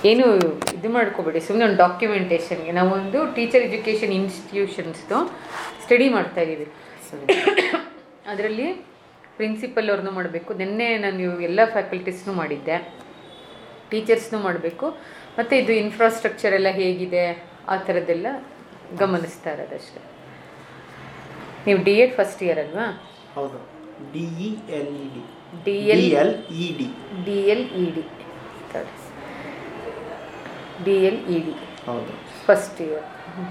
ಏನು ಇದು ಮಾಡ್ಕೋಬೇಡಿ ಸುಮ್ಮನೆ ಒಂದು ಡಾಕ್ಯುಮೆಂಟೇಷನ್ಗೆ ನಾವೊಂದು ಟೀಚರ್ ಎಜುಕೇಷನ್ ಇನ್ಸ್ಟಿಟ್ಯೂಷನ್ಸ್ದು ಸ್ಟಡಿ ಮಾಡ್ತಾ ಇದ್ದೀವಿ ಅದರಲ್ಲಿ ಪ್ರಿನ್ಸಿಪಲ್ ಅವ್ರನ್ನೂ ಮಾಡಬೇಕು ನಿನ್ನೆ ನಾನು ಎಲ್ಲ ಫ್ಯಾಕಲ್ಟೀಸ್ನೂ ಮಾಡಿದ್ದೆ ಟೀಚರ್ಸ್ನೂ ಮಾಡಬೇಕು ಮತ್ತು ಇದು ಇನ್ಫ್ರಾಸ್ಟ್ರಕ್ಚರ್ ಎಲ್ಲ ಹೇಗಿದೆ ಆ ಥರದ್ದೆಲ್ಲ ಗಮನಿಸ್ತಾ ಇರೋದಷ್ಟೇ ನೀವು ಡಿ ಎಡ್ ಫಸ್ಟ್ ಇಯರ್ ಅಲ್ವಾ ಹೌದು D E L E D D D L L E D D L E D D L E D ಹೌದು ಫಸ್ಟ್ ಇಯರ್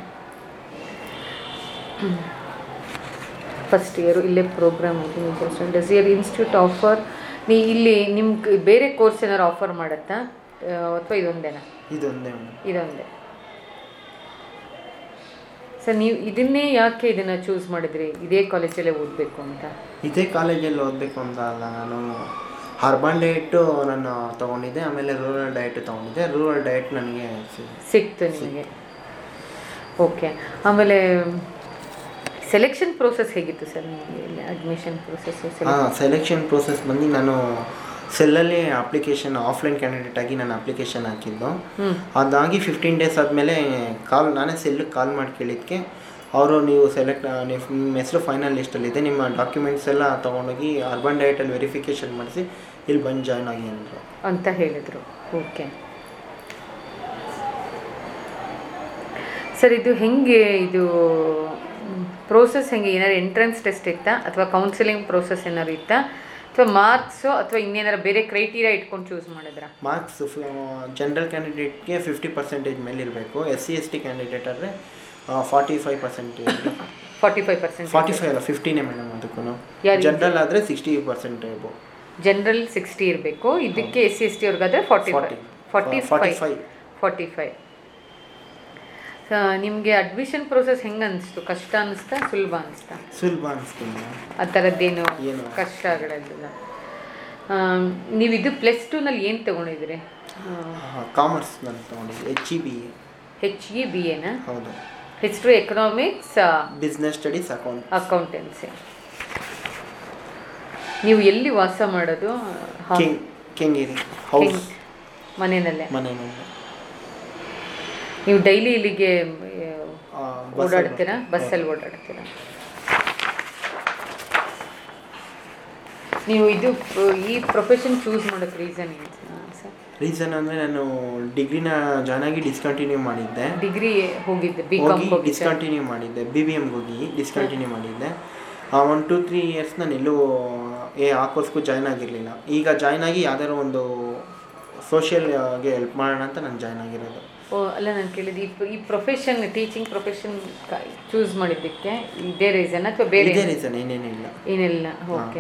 ಫಸ್ಟ್ ಇಯರು ಇಲ್ಲೇ ಪ್ರೋಗ್ರಾಮ್ ಇದೆ ಡಸ್ ಇಯರ್ ಇನ್ಸ್ಟಿಟ್ಯೂಟ್ ಆಫರ್ ನೀ ಇಲ್ಲಿ ನಿಮ್ಗೆ ಬೇರೆ course ಏನಾದ್ರು ಆಫರ್ ಮಾಡುತ್ತಾ ಅಥವಾ ಇದೊಂದೇನಾ ಇದೊಂದೇ ಮೇಡಮ್ ಇದೊಂದೇ ಸರ್ ನೀವು ಇದನ್ನೇ ಯಾಕೆ ಇದನ್ನು ಚೂಸ್ ಮಾಡಿದ್ರಿ ಇದೇ ಕಾಲೇಜಲ್ಲೇ ಓದಬೇಕು ಅಂತ ಇದೇ ಕಾಲೇಜಲ್ಲಿ ಓದಬೇಕು ಅಂತ ಅಲ್ಲ ನಾನು ಅರ್ಬನ್ ಡಯಟು ನಾನು ತೊಗೊಂಡಿದ್ದೆ ಆಮೇಲೆ ರೂರಲ್ ಡಯಟು ತೊಗೊಂಡಿದ್ದೆ ರೂರಲ್ ಡಯಟ್ ನನಗೆ ಸಿ- ಸಿಕ್ತು ನಿಮಗೆ ಓಕೆ ಆಮೇಲೆ ಸೆಲೆಕ್ಷನ್ ಪ್ರೋಸೆಸ್ ಹೇಗಿತ್ತು ಸರ್ ನಿಮಗೆ ಇಲ್ಲಿ ಅಡ್ಮಿಷನ್ ಪ್ರೋಸೆಸ್ಸು ಹಾಂ ಸೆಲೆಕ್ಷನ್ ಪ್ರೋಸೆಸ್ ಬಂದು ನಾನು ಸೆಲ್ಲಲ್ಲಿ ಅಪ್ಲಿಕೇಶನ್ ಆಫ್ಲೈನ್ ಕ್ಯಾಂಡಿಡೇಟ್ ಆಗಿ ನಾನು ಅಪ್ಲಿಕೇಶನ್ ಹಾಕಿದ್ದು ಹ್ಞೂ ಅದಾಗಿ ಫಿಫ್ಟೀನ್ ಡೇಸ್ ಆದಮೇಲೆ ಕಾಲ್ ನಾನೇ ಸೆಲ್ಲಿಗೆ ಕಾಲ್ ಮಾಡಿ ಕೇಳಿದ್ದಕ್ಕೆ ಅವರು ನೀವು ಸೆಲೆಕ್ಟ್ ನೀವು ನಿಮ್ಮ ಹೆಸರು ಫೈನಲ್ ಲಿಸ್ಟಲ್ಲಿದೆ ನಿಮ್ಮ ಡಾಕ್ಯುಮೆಂಟ್ಸ್ ಎಲ್ಲ ತೊಗೊಂಡೋಗಿ ಅರ್ಬನ್ ಡಯಟಲ್ಲಿ ವೆರಿಫಿಕೇಷನ್ ಮಾಡಿಸಿ ಇಲ್ಲಿ ಬಂದು ಜಾಯ್ನ್ ಆಗಿ ಅಂದರು ಅಂತ ಹೇಳಿದರು ಓಕೆ ಸರ್ ಇದು ಹೆಂಗೆ ಇದು ಪ್ರೋಸೆಸ್ ಹೆಂಗೆ ಏನಾದ್ರು ಎಂಟ್ರೆನ್ಸ್ ಟೆಸ್ಟ್ ಇತ್ತಾ ಅಥವಾ ಕೌನ್ಸಿಲಿಂಗ್ ಪ್ರೋಸೆಸ್ ಏನಾದ್ರು ಇತ್ತಾ ಅಥವಾ ಮಾರ್ಕ್ಸು ಅಥವಾ ಇನ್ನೇನಾರು ಬೇರೆ ಕ್ರೈಟೀರಿಯಾ ಇಟ್ಕೊಂಡು ಚೂಸ್ ಮಾಡಿದ್ರಾ ಮಾರ್ಕ್ಸ್ ಜನರಲ್ ಕ್ಯಾಂಡಿಡೇಟ್ಗೆ ಫಿಫ್ಟಿ ಪರ್ಸೆಂಟೇಜ್ ಮೇಲೆ ಇರಬೇಕು S C S T candidate ಆದರೆ forty five percentage forty five percent forty five ಅಲ್ಲ ಫಿಫ್ಟಿನೇ ಮೇಡಮ್ ಅದಕ್ಕೂ ಯಾರಿಗೆ? ಜನರಲ್ ಆದರೆ ಸಿಕ್ಸ್ಟಿ ಪರ್ಸೆಂಟೇಜು ಜನರಲ್ ಸಿಕ್ಸ್ಟಿ ಇರಬೇಕು ಇದಕ್ಕೆ ಎಸ್ ಸಿ ಎಸ್ ಟಿ ಅವ್ರಿಗಾದ್ರೆ forty five forty forty five five forty five ನಿಮಗೆ ಅಡ್ಮಿಷನ್ ಪ್ರೋಸೆಸ್ ಹೆಂಗೆ ಅನಿಸ್ತು ಕಷ್ಟ ಅನಿಸ್ತಾ ಸುಲಭ ಅನಿಸ್ತಾ ಸುಲಭ ಅನಿಸ್ತೀನಿ ಆ ಥರದ್ದೇನು ಏನು? ಕಷ್ಟಗಳಿಲ್ಲ ನೀವು ಇದು ಪ್ಲಸ್ ಟೂನಲ್ಲಿ ಏನು ತೊಗೊಂಡಿದ್ರಿ ಕಾಮರ್ಸ್ ನಾನು ತೊಗೊಂಡಿದ್ದೆ H E B H E B ಎನ ಹೌದು history economics business studies account accountancy ನೀವು ಎಲ್ಲಿ ವಾಸ ಮಾಡೋದು ಹಾ- ಕೆಂಗ್ ಕೆಂಗೇರಿ ಹೌಸ್ ಕೆಂಗ್- ಮನೆಯಲ್ಲೇ ಮನೆಯಲ್ಲಿ ನೀವು ಡೈಲಿ ಇಲ್ಲಿಗೆ ಆ, ಬಸ್ಸಲ್ಲಿ ಓಡಾಡ್ತೀರಾ ಬರ್ತೀನಿ. ಬಸ್ಸಲ್ಲಿ ಓಡಾಡ್ತೀರಾ ನೀವು ಇದು ಪ್ರ- ಈ ಪ್ರೊಫೆಷನ್ ಚೂಸ್ ಮಾಡೋಕ್ಕೆ ರೀಸನ್ ಏನು ಸರ್ ರೀಸನ್ ಅಂದರೆ ನಾನು ಡಿಗ್ರಿನ ಜಾಯ್ನ್ ಆಗಿ ಡಿಸ್ಕಂಟಿನ್ಯೂ ಮಾಡಿದ್ದೆ ಡಿಗ್ರಿ ಹೋಗಿದ್ದೆ ಬಿ ಕಾಮ್ ಹೋಗಿ ಹೋಗಿದ್ದೆ ಡಿಸ್ಕಂಟಿನ್ಯೂ ಮಾಡಿದ್ದೆ ಬಿ ಬಿ ಎಮ್ಗೆ ಹೋಗಿ ಡಿಸ್ಕಂಟಿನ್ಯೂ ಮಾಡಿದ್ದೆ ಒನ್ ಟು ತ್ರೀ ಇಯರ್ಸ್ ನಾನು ಎಲ್ಲೂ ಏ ಆ ಕೋರ್ಸ್ಗೂ ಜಾಯ್ನ್ ಆಗಿರಲಿಲ್ಲ ಈಗ ಜಾಯ್ನ್ ಆಗಿ ಯಾವ್ದಾದ್ರು ಒಂದು ಸೋಷಿಯಲ್ಗೆ ಹೆಲ್ಪ್ ಮಾಡೋಣ ಅಂತ ನಾನು ಜಾಯ್ನ್ ಆಗಿರೋದು ಓ ಅಲ್ಲ ನಾನು ಕೇಳಿದ್ದು ಈ ಈ ಪ್ರೊಫೆಷನ್ ಟೀಚಿಂಗ್ ಪ್ರೊಫೆಷನ್ ಚೂಸ್ ಮಾಡಿದ್ದಕ್ಕೆ ಇದೇ ರೀಸನ್ ಅಥವಾ ಬೇರೆ ಇದೇ ರೀಸನ್ ಏನೇನೂ ಇಲ್ಲ ಏನಿಲ್ಲ ಓಕೆ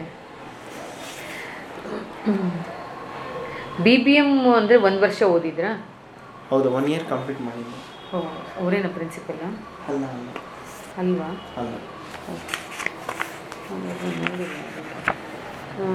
ಬಿ ಬಿ ಎಮ್ ಅಂದರೆ ಒಂದು ವರ್ಷ ಓದಿದ್ರಾ ಹೌದು ಒನ್ ಇಯರ್ ಕಂಪ್ಲೀಟ್ ಮಾಡಿದ್ದೆ ಓ ಅವರೇನ ಪ್ರಿನ್ಸಿಪಲ್ ಅಲ್ಲ ಅಲ್ಲ ಅಲ್ವಾ ಅಲ್ಲ ಹಾಗಾದ್ರೆ ನೋಡಿಲ್ಲ ಆ,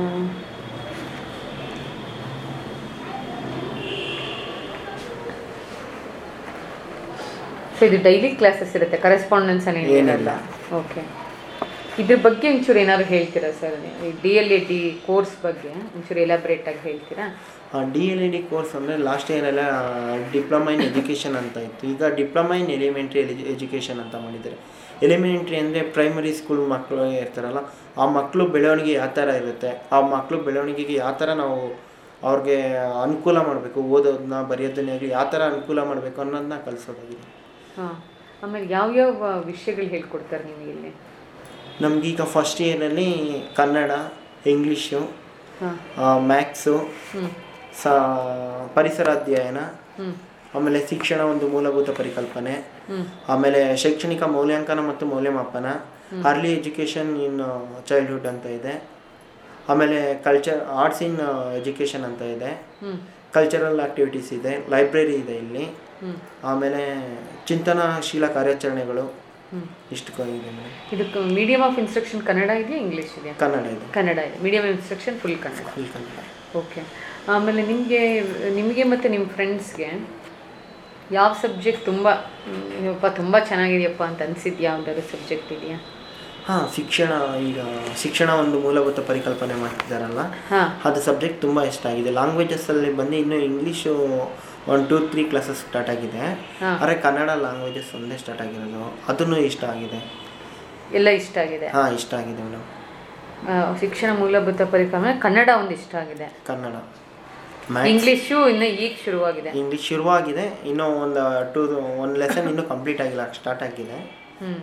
ಸೊ ಇದು ಡೈಲಿ ಕ್ಲಾಸಸ್ ಇರುತ್ತೆ ಕರೆಸ್ಪಾಂಡೆನ್ಸ್ ಏನು ಏನಿಲ್ಲ. ಇರಲ್ಲ ಓಕೆ ಇದ್ರ ಬಗ್ಗೆ ಒಂಚೂರು ಏನಾದ್ರು ಹೇಳ್ತೀರಾ sir D L A D course ಬಗ್ಗೆ ಒಂಚೂರು ಎಲಾಬ್ರೇಟ್ ಆಗಿ ಹೇಳ್ತೀರಾ D L E D course ಅಂದರೆ ಲಾಸ್ಟ್ ಇಯರೆಲ್ಲ ಡಿಪ್ಲೊಮಾ ಇನ್ ಎಜುಕೇಷನ್ ಅಂತ ಇತ್ತು ಈಗ ಡಿಪ್ಲೊಮಾ ಇನ್ ಎಲಿಮೆಂಟ್ರಿ ಎಜುಕೇಷನ್ ಅಂತ ಮಾಡಿದ್ದಾರೆ ಎಲಿಮೆಂಟ್ರಿ ಅಂದರೆ ಪ್ರೈಮರಿ ಸ್ಕೂಲ್ ಮಕ್ಕಳು ಇರ್ತಾರಲ್ಲ ಆ ಮಕ್ಕಳು ಬೆಳವಣಿಗೆ ಯಾವ ಥರ ಇರುತ್ತೆ ಆ ಮಕ್ಕಳು ಬೆಳವಣಿಗೆಗೆ ಯಾವ ಥರ ನಾವು ಅವ್ರಿಗೆ ಅನುಕೂಲ ಮಾಡಬೇಕು ಓದೋದನ್ನ ಬರೆಯೋದನ್ನ ಆಗಲಿ ಯಾವ ಥರ ಅನುಕೂಲ ಮಾಡಬೇಕು ಅನ್ನೋದನ್ನ ಕಲಿಸೋದಾಗಿದೆ ಹಾಂ ಆಮೇಲೆ ಯಾವ್ಯಾವ ವಿಷಯಗಳು ಹೇಳ್ಕೊಡ್ತಾರೆ ನಿಮಗೆ ಇಲ್ಲಿ ನಮಗೀಗ ಫಸ್ಟ್ ಇಯರಲ್ಲಿ ಕನ್ನಡ ಇಂಗ್ಲೀಷು ಹಾಂ ಮ್ಯಾಥ್ಸು ಹ್ಞೂ ಸ ಪರಿಸರ ಅಧ್ಯಯನ ಹ್ಞೂ ಆಮೇಲೆ ಶಿಕ್ಷಣ ಒಂದು ಮೂಲಭೂತ ಪರಿಕಲ್ಪನೆ ಹ್ಞೂ ಆಮೇಲೆ ಶೈಕ್ಷಣಿಕ ಮೌಲ್ಯಾಂಕನ ಮತ್ತು ಮೌಲ್ಯಮಾಪನ ಅರ್ಲಿ ಎಜುಕೇಷನ್ ಇನ್ ಚೈಲ್ಡ್ಹುಡ್ ಅಂತ ಇದೆ ಆಮೇಲೆ ಕಲ್ಚರ್ ಆರ್ಟ್ಸ್ ಇನ್ ಎಜುಕೇಷನ್ ಅಂತ ಇದೆ ಹ್ಞೂ ಕಲ್ಚರಲ್ ಆಕ್ಟಿವಿಟೀಸ್ ಇದೆ ಲೈಬ್ರರಿ ಇದೆ ಇಲ್ಲಿ ಹ್ಞೂ ಆಮೇಲೆ ಚಿಂತನಾಶೀಲ ಕಾರ್ಯಾಚರಣೆಗಳು ಹ್ಞೂ ಇಷ್ಟು ಕ- ಇದೆ ಮೇಡಮ್. ಇದಕ್ಕೆ ಮೀಡಿಯಮ್ ಆಫ್ ಇನ್ಸ್ಟ್ರಕ್ಷನ್ ಕನ್ನಡ ಇದೆಯಾ ಇಂಗ್ಲೀಷ್ ಇದೆಯಾ ಕನ್ನಡ ಇದೆ ಕನ್ನಡ ಇದೆ medium of instruction full Kannada full Kannada okay ಆಮೇಲೆ ನಿಮಗೆ ನಿಮಗೆ ಮತ್ತು ನಿಮ್ಮ ಫ್ರೆಂಡ್ಸ್ಗೆ ಯಾವ ಸಬ್ಜೆಕ್ಟ್ ತುಂಬ ಯಪ್ಪ ತುಂಬ ಚೆನ್ನಾಗಿದೆಯಪ್ಪ ಅಂತ ಅನಿಸಿದ್ದು ಯಾವ್ದಾದ್ರು ಸಬ್ಜೆಕ್ಟ್ ಇದೆಯಾ ಹಾಂ ಶಿಕ್ಷಣ ಈಗ ಶಿಕ್ಷಣ ಒಂದು ಮೂಲಭೂತ ಪರಿಕಲ್ಪನೆ ಮಾಡ್ತಿದ್ದಾರಲ್ಲ ಹಾಂ ಅದು ಸಬ್ಜೆಕ್ಟ್ ತುಂಬ ಇಷ್ಟ ಆಗಿದೆ ಲ್ಯಾಂಗ್ವೇಜಸ್ಸಲ್ಲಿ ಬಂದು ಇನ್ನು English one two three classes start ಆಗಿದೆ ಹಾ. ಆದರೆ ಕನ್ನಡ ಲ್ಯಾಂಗ್ವೇಜಸ್ ಒಂದೇ ಸ್ಟಾರ್ಟ್ ಆಗಿರೋದು ಅದನ್ನು ಇಷ್ಟ ಆಗಿದೆ ಎಲ್ಲ ಇಷ್ಟ ಆಗಿದೆ ಹಾಂ ಇಷ್ಟ ಆಗಿದೆ ಮೇಡಮ್ ಆ, ಶಿಕ್ಷಣ ಮೂಲಭೂತ ಪರಿಕಲ್ಪನೆ ಕನ್ನಡ ಒಂದು ಇಷ್ಟ ಆಗಿದೆ ಕನ್ನಡ ಮ್ಯಾಥ್ಸ್ ಇಂಗ್ಲಿಷು ಇನ್ನು ಈಗ ಶುರುವಾಗಿದೆ ಇಂಗ್ಲೀಷ್ ಶುರುವಾಗಿದೆ ಇನ್ನೂ ಒಂದು ಟೂ ಒಂದು ಲೆಸನ್ ಇನ್ನೂ ಕಂಪ್ಲೀಟ್ ಆಗಿಲ್ಲ ಸ್ಟಾರ್ಟ್ ಆಗಿದೆ ಹ್ಮ್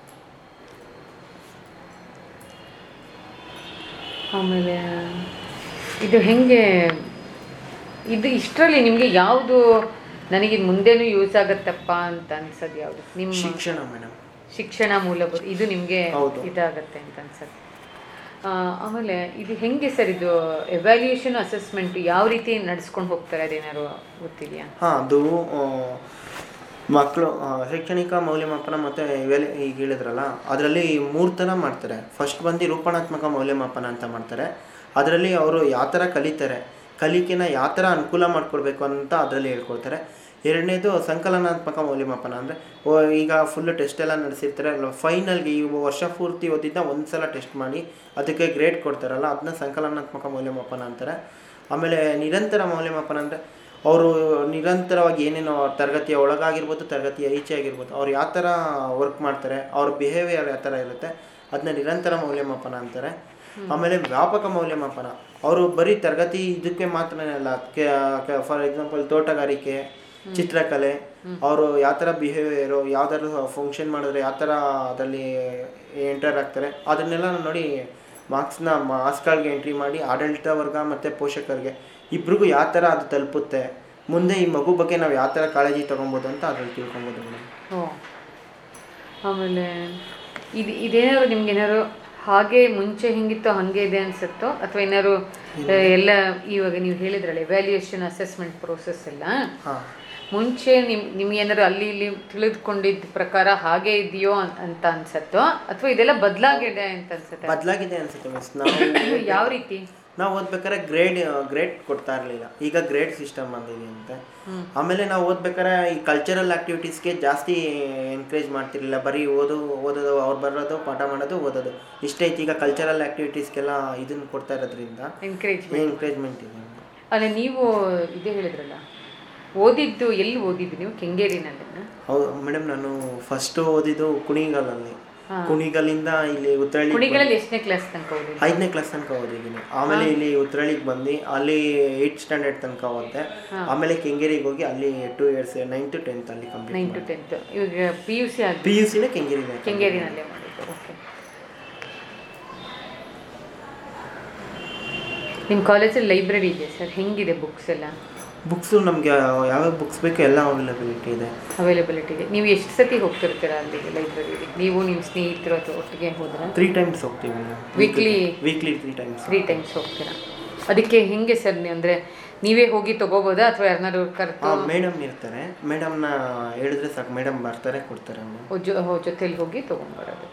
ಆಮೇಲೆ ಇದು ಹೆಂಗೆ ಇದು ಇಷ್ಟರಲ್ಲಿ ನಿಮಗೆ ಯಾವುದು ನನಗೆ ಇದು ಮುಂದೆನೂ ಯೂಸ್ ಆಗತ್ತಪ್ಪ ಅಂತ ಅನ್ಸೋದು ಯಾವುದು ನಿಮ್ಮ ಶಿಕ್ಷಣ ಮೇಡಮ್ ಶಿಕ್ಷಣ ಮೂಲಭೂತ ಇದು ನಿಮಗೆ ಹೌದು. ಇದಾಗತ್ತೆ ಅಂತ ಅನ್ಸುತ್ತೆ ಆ, ಆಮೇಲೆ ಇದು ಹೆಂಗೆ ಸರ್ ಇದು ಎವ್ಯಾಲ್ಯೂಯೇಷನ್ ಅಸೆಸ್ಮೆಂಟ್ ಯಾವ ರೀತಿ ನಡ್ಸ್ಕೊಂಡು ಹೋಗ್ತಾರೆ ಅದೇನಾದ್ರು ಗೊತ್ತಿದೆಯಾ ಹಾಂ ಅದು ಮಕ್ಕಳು ಶೈಕ್ಷಣಿಕ ಮೌಲ್ಯಮಾಪನ ಮತ್ತು ಇವೆಲ್ಲ ಈಗ ಹೇಳಿದ್ರಲ್ಲ ಅದರಲ್ಲಿ ಮೂರು ಥರ ಮಾಡ್ತಾರೆ ಫಸ್ಟ್ ಬಂದು ರೂಪಣಾತ್ಮಕ ಮೌಲ್ಯಮಾಪನ ಅಂತ ಮಾಡ್ತಾರೆ ಅದರಲ್ಲಿ ಅವರು ಯಾವ ಥರ ಕಲಿತಾರೆ ಕಲಿಕೆನ ಯಾವ ಥರ ಅನುಕೂಲ ಮಾಡಿಕೊಡ್ಬೇಕು ಅಂತ ಅದರಲ್ಲಿ ಹೇಳ್ಕೊಡ್ತಾರೆ ಎರಡನೇದು ಸಂಕಲನಾತ್ಮಕ ಮೌಲ್ಯಮಾಪನ ಅಂದರೆ ಈಗ ಫುಲ್ಲು ಟೆಸ್ಟ್ ಎಲ್ಲ ನಡೆಸಿರ್ತಾರೆ ಅಲ್ಲ ಫೈನಲ್ಗೆ ಈ ವರ್ಷ ಪೂರ್ತಿ ಓದಿದ್ದ ಒಂದು ಸಲ ಟೆಸ್ಟ್ ಮಾಡಿ ಅದಕ್ಕೆ ಗ್ರೇಡ್ ಕೊಡ್ತಾರಲ್ಲ ಅದನ್ನ ಸಂಕಲನಾತ್ಮಕ ಮೌಲ್ಯಮಾಪನ ಅಂತಾರೆ ಆಮೇಲೆ ನಿರಂತರ ಮೌಲ್ಯಮಾಪನ ಅಂದರೆ ಅವರು ನಿರಂತರವಾಗಿ ಏನೇನೋ ತರಗತಿಯ ಒಳಗಾಗಿರ್ಬೋದು ತರಗತಿಯ ಈಚೆ ಆಗಿರ್ಬೋದು ಅವ್ರು ಯಾವ ಥರ ವರ್ಕ್ ಮಾಡ್ತಾರೆ ಅವ್ರ ಬಿಹೇವಿಯರ್ ಯಾವ ಥರ ಇರುತ್ತೆ ಅದನ್ನ ನಿರಂತರ ಮೌಲ್ಯಮಾಪನ ಅಂತಾರೆ ಆಮೇಲೆ ವ್ಯಾಪಕ ಮೌಲ್ಯಮಾಪನ ಅವರು ಬರೀ ತರಗತಿ ಇದಕ್ಕೆ ಮಾತ್ರನೇ ಅಲ್ಲ ಫಾರ್ ಎಕ್ಸಾಂಪಲ್ ತೋಟಗಾರಿಕೆ ಚಿತ್ರಕಲೆ ಅವರು ಯಾವ ಥರ ಬಿಹೇವಿಯರು ಯಾವ ಥರ ಫಂಕ್ಷನ್ ಮಾಡಿದ್ರೆ ಯಾವ ಥರ ಅದರಲ್ಲಿ ಎಂಟರ್ ಆಗ್ತಾರೆ ಅದನ್ನೆಲ್ಲ ನೋಡಿ ಮಾರ್ಕ್ಸ್ನ ಮಾರ್ಕ್ಸ್ಗಳಿಗೆ ಎಂಟ್ರಿ ಮಾಡಿ ಆಡಳಿತ ವರ್ಗ ಮತ್ತು ಪೋಷಕರಿಗೆ ಇಬ್ರಿಗೂ ಯಾವ ಥರ ಅದು ತಲುಪುತ್ತೆ ಮುಂದೆ ಈ ಮಗು ಬಗ್ಗೆ ನಾವು ಯಾವ ಥರ ಕಾಳಜಿ ತೊಗೊಬೋದು ಅಂತ ಅದ್ರಲ್ಲಿ ತಿಳ್ಕೊಬೋದು ಮೇಡಮ್ ಓ ಆಮೇಲೆ ಇದು ಇದೇನಾದ್ರು ನಿಮ್ಗೆ ಏನಾದ್ರು ಹಾಗೆ ಮುಂಚೆ ಹೆಂಗಿತ್ತೋ ಹಾಗೆ ಇದೆ ಅನ್ಸುತ್ತೋ ಅಥವಾ ಏನಾದ್ರು ಆ, ಎಲ್ಲ ಇವಾಗ ನೀವು ಹೇಳಿದ್ರಲ್ಲ ಎವ್ಯಾಲ್ಯೂಯೇಷನ್ ಅಸೆಸ್ಮೆಂಟ್ ಪ್ರೋಸೆಸ್ ಎಲ್ಲ ಹಾಂ ಮುಂಚೆ ನಿಮ್ ನಿಮ್ಗೆ ಏನಾದ್ರು ಅಲ್ಲಿ ಇಲ್ಲಿ ತಿಳಿದುಕೊಂಡಿದ್ದ ಪ್ರಕಾರ ಹಾಗೆ ಇದೆಯೋ ಅನ್- ಅಂತ ಅನ್ಸತ್ತೋ ಅಥವಾ ಇದೆಲ್ಲ ಬದಲಾಗಿದೆ ಅಂತ ಅನ್ಸುತ್ತೆ ಬದಲಾಗಿದೆ ಅನ್ಸುತ್ತೆ ಮಿಸ್ ನಾವು ಯಾವ ರೀತಿ ನಾವು ಓದ್ಬೇಕಾದ್ರೆ ಗ್ರೇಡ್ ಗ್ರೇಡ್ ಕೊಡ್ತಾ ಇರಲಿಲ್ಲ ಈಗ ಗ್ರೇಡ್ ಸಿಸ್ಟಮ್ ಬಂದಿದೆ ಅಂತೆ ಆಮೇಲೆ ನಾವು ಓದ್ಬೇಕಾದ್ರೆ ಈ ಕಲ್ಚರಲ್ ಆ್ಯಕ್ಟಿವಿಟೀಸ್ಗೆ ಜಾಸ್ತಿ ಎನ್ಕರೇಜ್ ಮಾಡ್ತಿರ್ಲಿಲ್ಲ ಬರೀ ಓದು ಓದೋದು ಅವ್ರು ಬರೋದು ಪಾಠ ಮಾಡೋದು ಓದೋದು ಇಷ್ಟೇ ಐತಿ ಈಗ ಕಲ್ಚರಲ್ ಆ್ಯಕ್ಟಿವಿಟೀಸ್ಗೆಲ್ಲ ಇದನ್ನು ಕೊಡ್ತಾ ಇರೋದ್ರಿಂದ ಎನ್ಕರೇಜ್ಮೆಂಟ್ ಎನ್ಕರೇಜ್ಮೆಂಟ್ ಇದೆ ಅಲ್ಲ ನೀವು ಇದೇ ಹೇಳಿದ್ರಲ್ಲ ಓದಿದ್ದು ಎಲ್ಲಿ ಓದಿದ್ದು ನೀವು ಕೆಂಗೇರಿನಲ್ಲಿ ಹೌದು ಮೇಡಮ್ ನಾನು ಫಸ್ಟ್ ಓದಿದ್ದು ಕುಣಿಗಲಲ್ಲಿ ಕುಣಿಗಲಿಂದ ಇಲ್ಲಿ ಉತ್ತರಳ್ಳಿ ಕುಣಿಗಳಲ್ಲಿ ಎಷ್ಟನೇ ಕ್ಲಾಸ್ ತನಕ ಓದಿದ್ದು ಐದನೇ ಕ್ಲಾಸ್ ತನಕ ಓದಿದ್ದೀನಿ ಆಮೇಲೆ ಇಲ್ಲಿ ಉತ್ತರಳ್ಳಿಗೆ ಬಂದು ಅಲ್ಲಿ ಏಯ್ಟ್ ಸ್ಟ್ಯಾಂಡರ್ಡ್ ತನಕ ಓದಿದೆ ಆಮೇಲೆ ಕೆಂಗೇರಿಗೆ ಹೋಗಿ ಅಲ್ಲಿ two years nine to tenth ಅಲ್ಲಿ ಕಂಪ್ಲೀಟ್ ನೈನ್ ಟು ಟೆಂತ್ ಇವಾಗ ಪಿ ಯು ಸಿ ಆಗಿ ಪಿ ಯು ಸಿನೇ ಕೆಂಗೇರಿದೆ ಕೆಂಗೇರಿನಲ್ಲೇ ಮಾಡಿದ್ದು ಓಕೆ ನಿಮ್ಮ ಕಾಲೇಜಲ್ಲಿ ಲೈಬ್ರರಿ ಇದೆ ಸರ್ ಹೆಂಗಿದೆ ಬುಕ್ಸ್ ಎಲ್ಲ ಬುಕ್ಸು ನಮಗೆ ಯಾವ್ಯಾವ ಬುಕ್ಸ್ ಬೇಕು ಎಲ್ಲ ಅವೈಲಬಿಲಿಟಿ ಇದೆ ಅವೈಲಬಿಲಿಟಿ ಇದೆ ನೀವು ಎಷ್ಟು ಸತಿ ಹೋಗ್ತಿರ್ತೀರಾ ಅಲ್ಲಿ ಲೈಬ್ರರಿಗೆ ನೀವು ನಿಮ್ಮ ಸ್ನೇಹಿತರು ಅಥವಾ ಒಟ್ಟಿಗೆ ಹೋದ್ರ ತ್ರೀ ಟೈಮ್ಸ್ ಹೋಗ್ತೀವಿ Weekly? Weekly three times three times ಹೋಗ್ತೀರಾ ಅದಕ್ಕೆ ಹೆಂಗೆ ಸರ್ ನೀವು ಅಂದರೆ ನೀವೇ ಹೋಗಿ ತಗೋಬೋದಾ ಅಥವಾ ಯಾರನ್ನಾರು ಕರೆದು ಹಾಂ ಮೇಡಮ್ ಇರ್ತಾರೆ ಮೇಡಮ್ನ ಹೇಳಿದ್ರೆ ಸಾಕು ಮೇಡಮ್ ಬರ್ತಾರೆ ಕೊಡ್ತಾರೆ ಮೇಡಮ್ ಜೊ ಜೊತೆಲಿ ಹೋಗಿ ತೊಗೊಂಬರೋದು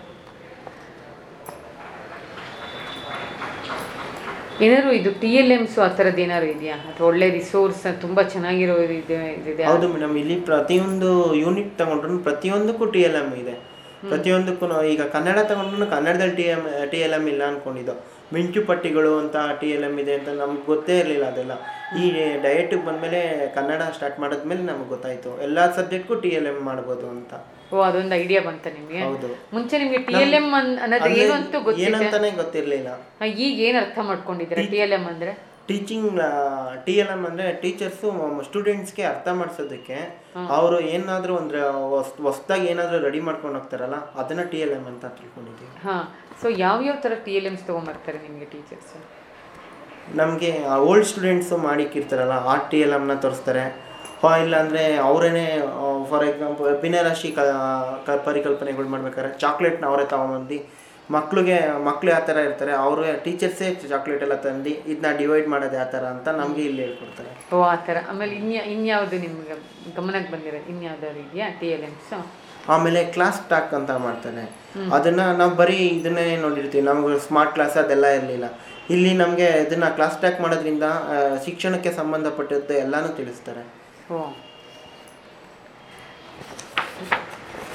ಏನಾದ್ರು ಇದು ಟಿ ಎಲ್ ಎಮ್ಸು ಆ ಥರದ್ದು ಏನಾದ್ರು ಇದೆಯಾ ಅಥವಾ ಒಳ್ಳೆ ರಿಸೋರ್ಸ್ ತುಂಬ ಚೆನ್ನಾಗಿರೋ ಇದೆ ಇದಿದೆ ಹೌದು ಮೇಡಮ್ ಇಲ್ಲಿ ಪ್ರತಿಯೊಂದು ಯೂನಿಟ್ ತಗೊಂಡ್ರು ಪ್ರತಿಯೊಂದಕ್ಕೂ ಟಿ ಎಲ್ ಎಮ್ ಇದೆ ಪ್ರತಿಯೊಂದಕ್ಕೂ ನಾವು ಈಗ ಕನ್ನಡ ತಗೊಂಡ್ರು ಕನ್ನಡದಲ್ಲಿ T M T L M ಇಲ್ಲ ಅನ್ಕೊಂಡಿದ್ದು ಮಿಂಚು ಪಟ್ಟಿಗಳು ಅಂತ ಟಿ ಎಲ್ ಎಮ್ ಇದೆ ಅಂತ ನಮ್ಗೆ ಗೊತ್ತೇ ಇರಲಿಲ್ಲ ಅದೆಲ್ಲ ಈ ಡಯಟಿಗೆ ಬಂದಮೇಲೆ ಕನ್ನಡ ಸ್ಟಾರ್ಟ್ ಮಾಡಿದ್ಮೇಲೆ ನಮ್ಗೆ ಗೊತ್ತಾಯಿತು ಎಲ್ಲ ಸಬ್ಜೆಕ್ಟ್ಗೂ ಟಿ ಎಲ್ ಎಮ್ ಮಾಡ್ಬೋದು ಅಂತ ಓ ಅದೊಂದು ಐಡಿಯಾ ಬಂತ ನಿಮಗೆ ಹೌದು ಮುಂಚೆ ನಿಮಗೆ ಟಿ ಎಲ್ ಎಮ್ ಅನ್ನೋದು ಏನು ಅಂತೂ ಗೊತ್ತಿಲ್ಲ ಏನಂತಾನೆ ಗೊತ್ತಿರಲಿಲ್ಲ ಈಗ ಏನು ಅರ್ಥ ಮಾಡ್ಕೊಂಡಿದ್ದೀರಾ ಟಿ ಎಲ್ ಎಮ್ ಅಂದರೆ ಟೀಚಿಂಗ್ ಟಿ ಎಲ್ ಎಮ್ ಅಂದರೆ ಟೀಚರ್ಸು ಸ್ಟೂಡೆಂಟ್ಸ್ಗೆ ಅರ್ಥ ಮಾಡಿಸೋದಕ್ಕೆ ಅವರು ಏನಾದರೂ ಅಂದರೆ ಹೊಸ್ದಾಗಿ ಏನಾದರೂ ರೆಡಿ ಮಾಡ್ಕೊಂಡು ಹೋಗ್ತಾರಲ್ಲ ಅದನ್ನು ಟಿ ಎಲ್ ಎಮ್ ಅಂತ ತಿಳ್ಕೊಂಡಿದ್ದೀವಿ ಹಾಂ ಸೊ ಯಾವ್ಯಾವ ಥರ ಟಿ ಎಲ್ ಎಮ್ಸ್ ತೊಗೊಂಬರ್ತಾರೆ ನಿಮಗೆ ಟೀಚರ್ಸ್ ನಮಗೆ ಓಲ್ಡ್ ಸ್ಟೂಡೆಂಟ್ಸು ಮಾಡಿಕ್ಕಿರ್ತಾರಲ್ಲ ಆ ಟಿ ಎಲ್ ಎಮ್ನ ತೋರಿಸ್ತಾರೆ ಹೋ ಇಲ್ಲಾಂದರೆ ಅವರೇನೆ ಫಾರ್ ಎಕ್ಸಾಂಪಲ್ ಅಭಿನಯರಾಶಿ ಕ ಕ- ಪರಿಕಲ್ಪನೆಗಳು ಮಾಡ್ಬೇಕಾದ್ರೆ ಚಾಕ್ಲೇಟ್ನ ಅವರೇ ತಗೊಂಬಂದು ಮಕ್ಳಿಗೆ ಮಕ್ಳು ಯಾವ ಥರ ಇರ್ತಾರೆ ಅವರು ಟೀಚರ್ಸೇ ಚಾಕ್ಲೇಟ್ ಎಲ್ಲ ತಂದು ಇದನ್ನ ಡಿವೈಡ್ ಮಾಡೋದು ಯಾವ ಥರ ಅಂತ ನಮಗೆ ಇಲ್ಲಿ ಹೇಳ್ಕೊಡ್ತಾರೆ ಓ ಆ ಥರ ಆಮೇಲೆ ಇನ್ಯಾ ಇನ್ಯಾವುದು ನಿಮ್ಗೆ ಗಮನಕ್ಕೆ ಬಂದಿರೋದು ಇನ್ಯಾವ್ದಾದ್ರು ಇದೆಯಾ ಟಿ ಎಲ್ ಎಮ್ಸು ಆಮೇಲೆ ಕ್ಲಾಸ್ ಟಾಕ್ ಅಂತ ಮಾಡ್ತಾರೆ ಅದನ್ನ ನಾವು ಬರೀ ಇದನ್ನೇ ನೋಡಿರ್ತೀವಿ ನಮ್ಗೆ ಸ್ಮಾರ್ಟ್ ಕ್ಲಾಸ್ ಅದೆಲ್ಲ ಇರಲಿಲ್ಲ ಇಲ್ಲಿ ನಮಗೆ ಇದನ್ನ ಕ್ಲಾಸ್ ಟಾಕ್ ಮಾಡೋದ್ರಿಂದ ಆ, ಶಿಕ್ಷಣಕ್ಕೆ ಸಂಬಂಧಪಟ್ಟದ್ದು ಎಲ್ಲಾನು ತಿಳಿಸ್ತಾರೆ ಓ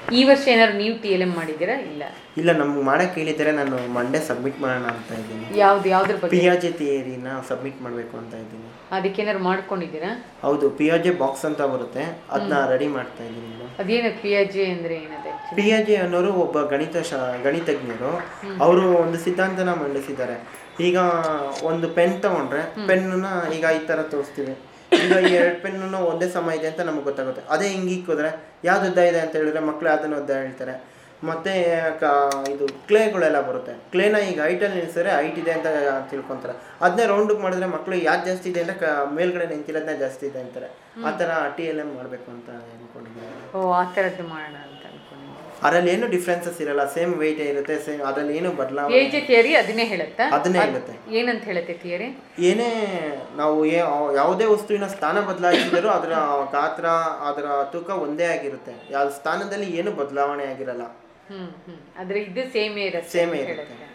ಈ ವರ್ಷ ಏನಾದ್ರು ನೀವು ಟಿ ಎಲ್ ಎಮ್ ಮಾಡಿದ್ದೀರಾ ಇಲ್ಲ ಇಲ್ಲ ನಮ್ಗೆ ಮಾಡಕ್ಕೆ ಹೇಳಿದರೆ ನಾನು ಮಂಡೇ ಸಬ್ಮಿಟ್ ಮಾಡೋಣ ಅಂತ ಇದ್ದೀನಿ ಯಾವ್ದು ಯಾವ್ದ್ರ ಬಗ್ಗೆ ಪಿಯಾಜೆ ಥಿಯರಿನ ಸಬ್ಮಿಟ್ ಮಾಡಬೇಕು ಅಂತ ಇದ್ದೀನಿ ಅದಕ್ಕೇನಾದ್ರು ಮಾಡ್ಕೊಂಡಿದ್ದೀರಾ ಹೌದು ಪಿಯಾಜೆ ಬಾಕ್ಸ್ ಅಂತ ಬರುತ್ತೆ ಅದನ್ನ ರೆಡಿ ಮಾಡ್ತಾ ಇದ್ದೀನಿ ಮೇಡಮ್ ಅದೇನು ಪಿ ಎಚ್ ಜೆ ಅಂದರೆ ಏನದು actually? ಪಿ ಎ ಜೆ ಅನ್ನೋರು ಒಬ್ಬ ಗಣಿತ ಶಾ ಗಣಿತಜ್ಞರು ಅವರು ಒಂದು ಸಿದ್ಧಾಂತನ ಮಂಡಿಸಿದ್ದಾರೆ ಈಗ ಒಂದು ಪೆನ್ ತಗೊಂಡ್ರೆ ಪೆನ್ನ ಈಗ ಈ ಥರ ತೋರಿಸ್ತೀವಿ ಈಗ ಈ ಎರಡು ಪೆನ್ನು ಒಂದೇ ಸಮ ಇದೆ ಅಂತ ನಮಗೆ ಗೊತ್ತಾಗುತ್ತೆ ಅದೇ ಹಿಂಗೆ ಇಕ್ಕಿದ್ರೆ ಯಾವ್ದು ಉದ್ದ ಇದೆ ಅಂತ ಹೇಳಿದ್ರೆ ಮಕ್ಕಳು ಅದನ್ನು ಉದ್ದ ಹೇಳ್ತಾರೆ ಮತ್ತೆ ಕ ಇದು ಕ್ಲೇಗಳೆಲ್ಲ ಬರುತ್ತೆ ಕ್ಲೇನ ಈಗ ಹೈಟಲ್ಲಿ ನಿಲ್ಸಿದ್ರೆ ಹೈಟ್ ಇದೆ ಅಂತ ತಿಳ್ಕೊತಾರೆ ಅದನ್ನೇ ರೌಂಡಿಗೆ ಮಾಡಿದ್ರೆ ಮಕ್ಕಳು ಯಾವ್ದು ಜಾಸ್ತಿ ಇದೆ ಅಂದರೆ ಕ ಮೇಲ್ಗಡೆ ನಿಂತಿರೋದನ್ನ ಜಾಸ್ತಿ ಇದೆ ಅಂತಾರೆ ಆ ಥರ ಟಿ ಎಲ್ ಎಮ್ ಮಾಡಬೇಕು ಅಂತ ಅಂದ್ಕೊಂಡಿದ್ದೀನಿ ಓ ಆ ಥರದ್ದು ಮಾಡೋಣ ಅಂತ ಅನ್ಕೊಂಡಿದ್ದೀನಿ ಅದರಲ್ಲಿ ಏನು ಡಿಫ್ರೆನ್ಸಸ್ ಇರಲ್ಲ ಸೇಮ್ ವೆಯ್ಟ್ ಇರುತ್ತೆ ಸೇಮ್ ಅದರಲ್ಲಿ ಏನು ಪಿ ಬದಲಾವಣೆ ಎಚ್ ಜೆ ಥಿಯರಿ ಅದನ್ನೇ ಹೇಳುತ್ತಾ ಅದನ್ನೇ ಹೇಳುತ್ತೆ ಏನಂತ ಹೇಳುತ್ತೆ ಥಿಯರಿ ಏನೇ ನಾವು ಏ- ಯಾವುದೇ ವಸ್ತುವಿನ ಸ್ಥಾನ ಬದಲಾಯಿಸಿದರೂ ಅದರ ಗಾತ್ರ ಅದರ ತೂಕ ಒಂದೇ ಆಗಿರುತ್ತೆ ಯಾವ ಸ್ಥಾನದಲ್ಲಿ ಏನು ಬದಲಾವಣೆ ಆಗಿರಲ್ಲ ಹ್ಮ್ ಹ್ಮ್ ಆದ್ರೆ ಇದು ಸೇಮೇ ಇರುತ್ತೆ Same ಅಂತ ಇರುತ್ತೆ. ಹೇಳುತ್ತೆ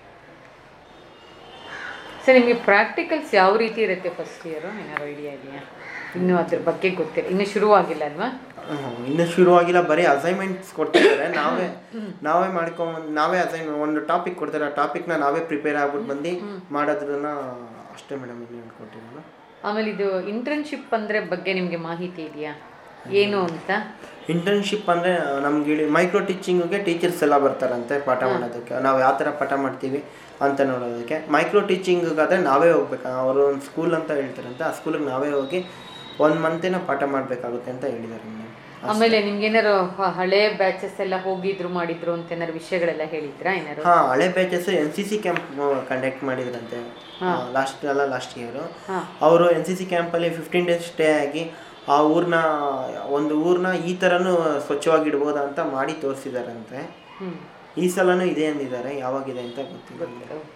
ಸರ್ ನಿಮಗೆ ಪ್ರಾಕ್ಟಿಕಲ್ಸ್ ಯಾವ ರೀತಿ ಇರುತ್ತೆ ಫಸ್ಟ್ ಇಯರು ಏನಾದ್ರು ಐಡಿಯಾ ಇದೆಯಾ ಇನ್ನೂ ಅದ್ರ ಬಗ್ಗೆ ಗೊತ್ತಿಲ್ಲ ಇನ್ನೂ ಶುರುವಾಗಿಲ್ಲ ಅಲ್ವಾ ಹ್ಮ್, ಇನ್ನು ಶುರುವಾಗಿಲ್ಲ ಬರೀ ಅಸೈನ್ಮೆಂಟ್ಸ್ ಕೊಡ್ತಿದ್ದಾರೆ ನಾವೇ ನಾವೇ ಮಾಡ್ಕೊಂಡ್ ನಾವೇ ಅಸೈನ್ಮೆಂಟ್ ಒಂದು ಟಾಪಿಕ್ ಕೊಡ್ತಾರೆ ಆ ಟಾಪಿಕ್ನ ನಾವೇ ಪ್ರಿಪೇರ್ ಆಗ್ಬಿಟ್ಟು ಬಂದು ಮಾಡೋದನ್ನ ಅಷ್ಟೇ ಮೇಡಮ್ ಇನ್ನೂ ಹೇಳ್ಕೊಟ್ಟಿರೋದು ಆಮೇಲೆ ಇದು ಇಂಟರ್ನ್ಶಿಪ್ ಅಂದ್ರೆ ಬಗ್ಗೆ ನಿಮಗೆ ಮಾಹಿತಿ ಇದೆಯಾ ಏನು ಅಂತ ಇಂಟರ್ನ್ಶಿಪ್ ಅಂದರೆ ನಮ್ಗೆ ಹೇಳಿ ಮೈಕ್ರೋ ಟೀಚಿಂಗಿಗೆ ಟೀಚರ್ಸ್ ಎಲ್ಲ ಬರ್ತಾರಂತೆ ಪಾಠ ಮಾಡೋದಕ್ಕೆ ನಾವು ಯಾವ ಥರ ಪಾಠ ಮಾಡ್ತೀವಿ ಅಂತ ನೋಡೋದಕ್ಕೆ ಮೈಕ್ರೋ ಟೀಚಿಂಗಿಗಾದರೆ ನಾವೇ ಹೋಗ್ಬೇಕು ಅವರು ಒಂದು ಸ್ಕೂಲ್ ಅಂತ ಹೇಳ್ತಾರಂತೆ ಆ ಸ್ಕೂಲಿಗೆ ನಾವೇ ಹೋಗಿ ಒಂದು ಮಂತೇನ ಪಾಠ ಮಾಡಬೇಕಾಗುತ್ತೆ ಅಂತ ಹೇಳಿದ್ದಾರೆ ಮೇಡಮ್ ಆಮೇಲೆ ನಿಮ್ಗೆ ಏನಾರು ಹ- ಹಳೆ ಬ್ಯಾಚಸ್ ಎಲ್ಲ ಹೋಗಿದ್ರು ಮಾಡಿದ್ರು ಅಂತ ಏನಾರು ವಿಷಯಗಳೆಲ್ಲ ಹೇಳಿದ್ರಾ ಏನಾರು ಹಾಂ ಹಳೆ batches N C C camp conduct ಮಾಡಿದ್ರಂತೆ ಲಾಸ್ಟ್ ಅಲ್ಲ ಲಾಸ್ಟ್ ಇಯರು ಹಾ. ಅವರು ಎನ್ ಸಿ ಸಿ ಕ್ಯಾಂಪಲ್ಲಿ ಫಿಫ್ಟೀನ್ ಡೇಸ್ ಸ್ಟೇ ಆಗಿ ಆ ಊರನ್ನ ಒಂದು ಊರನ್ನ ಈ ಥರನೂ ಸ್ವಚ್ಛವಾಗಿ ಇಡ್ಬೋದಾ ಅಂತ ಮಾಡಿ ತೋರಿಸಿದಾರಂತೆ ಹ್ಮ್ ಈ ಸಲನೂ ಇದೆ ಅಂದಿದ್ದಾರೆ ಯಾವಾಗಿದೆ ಅಂತ ಗೊತ್ತಿಲ್ಲ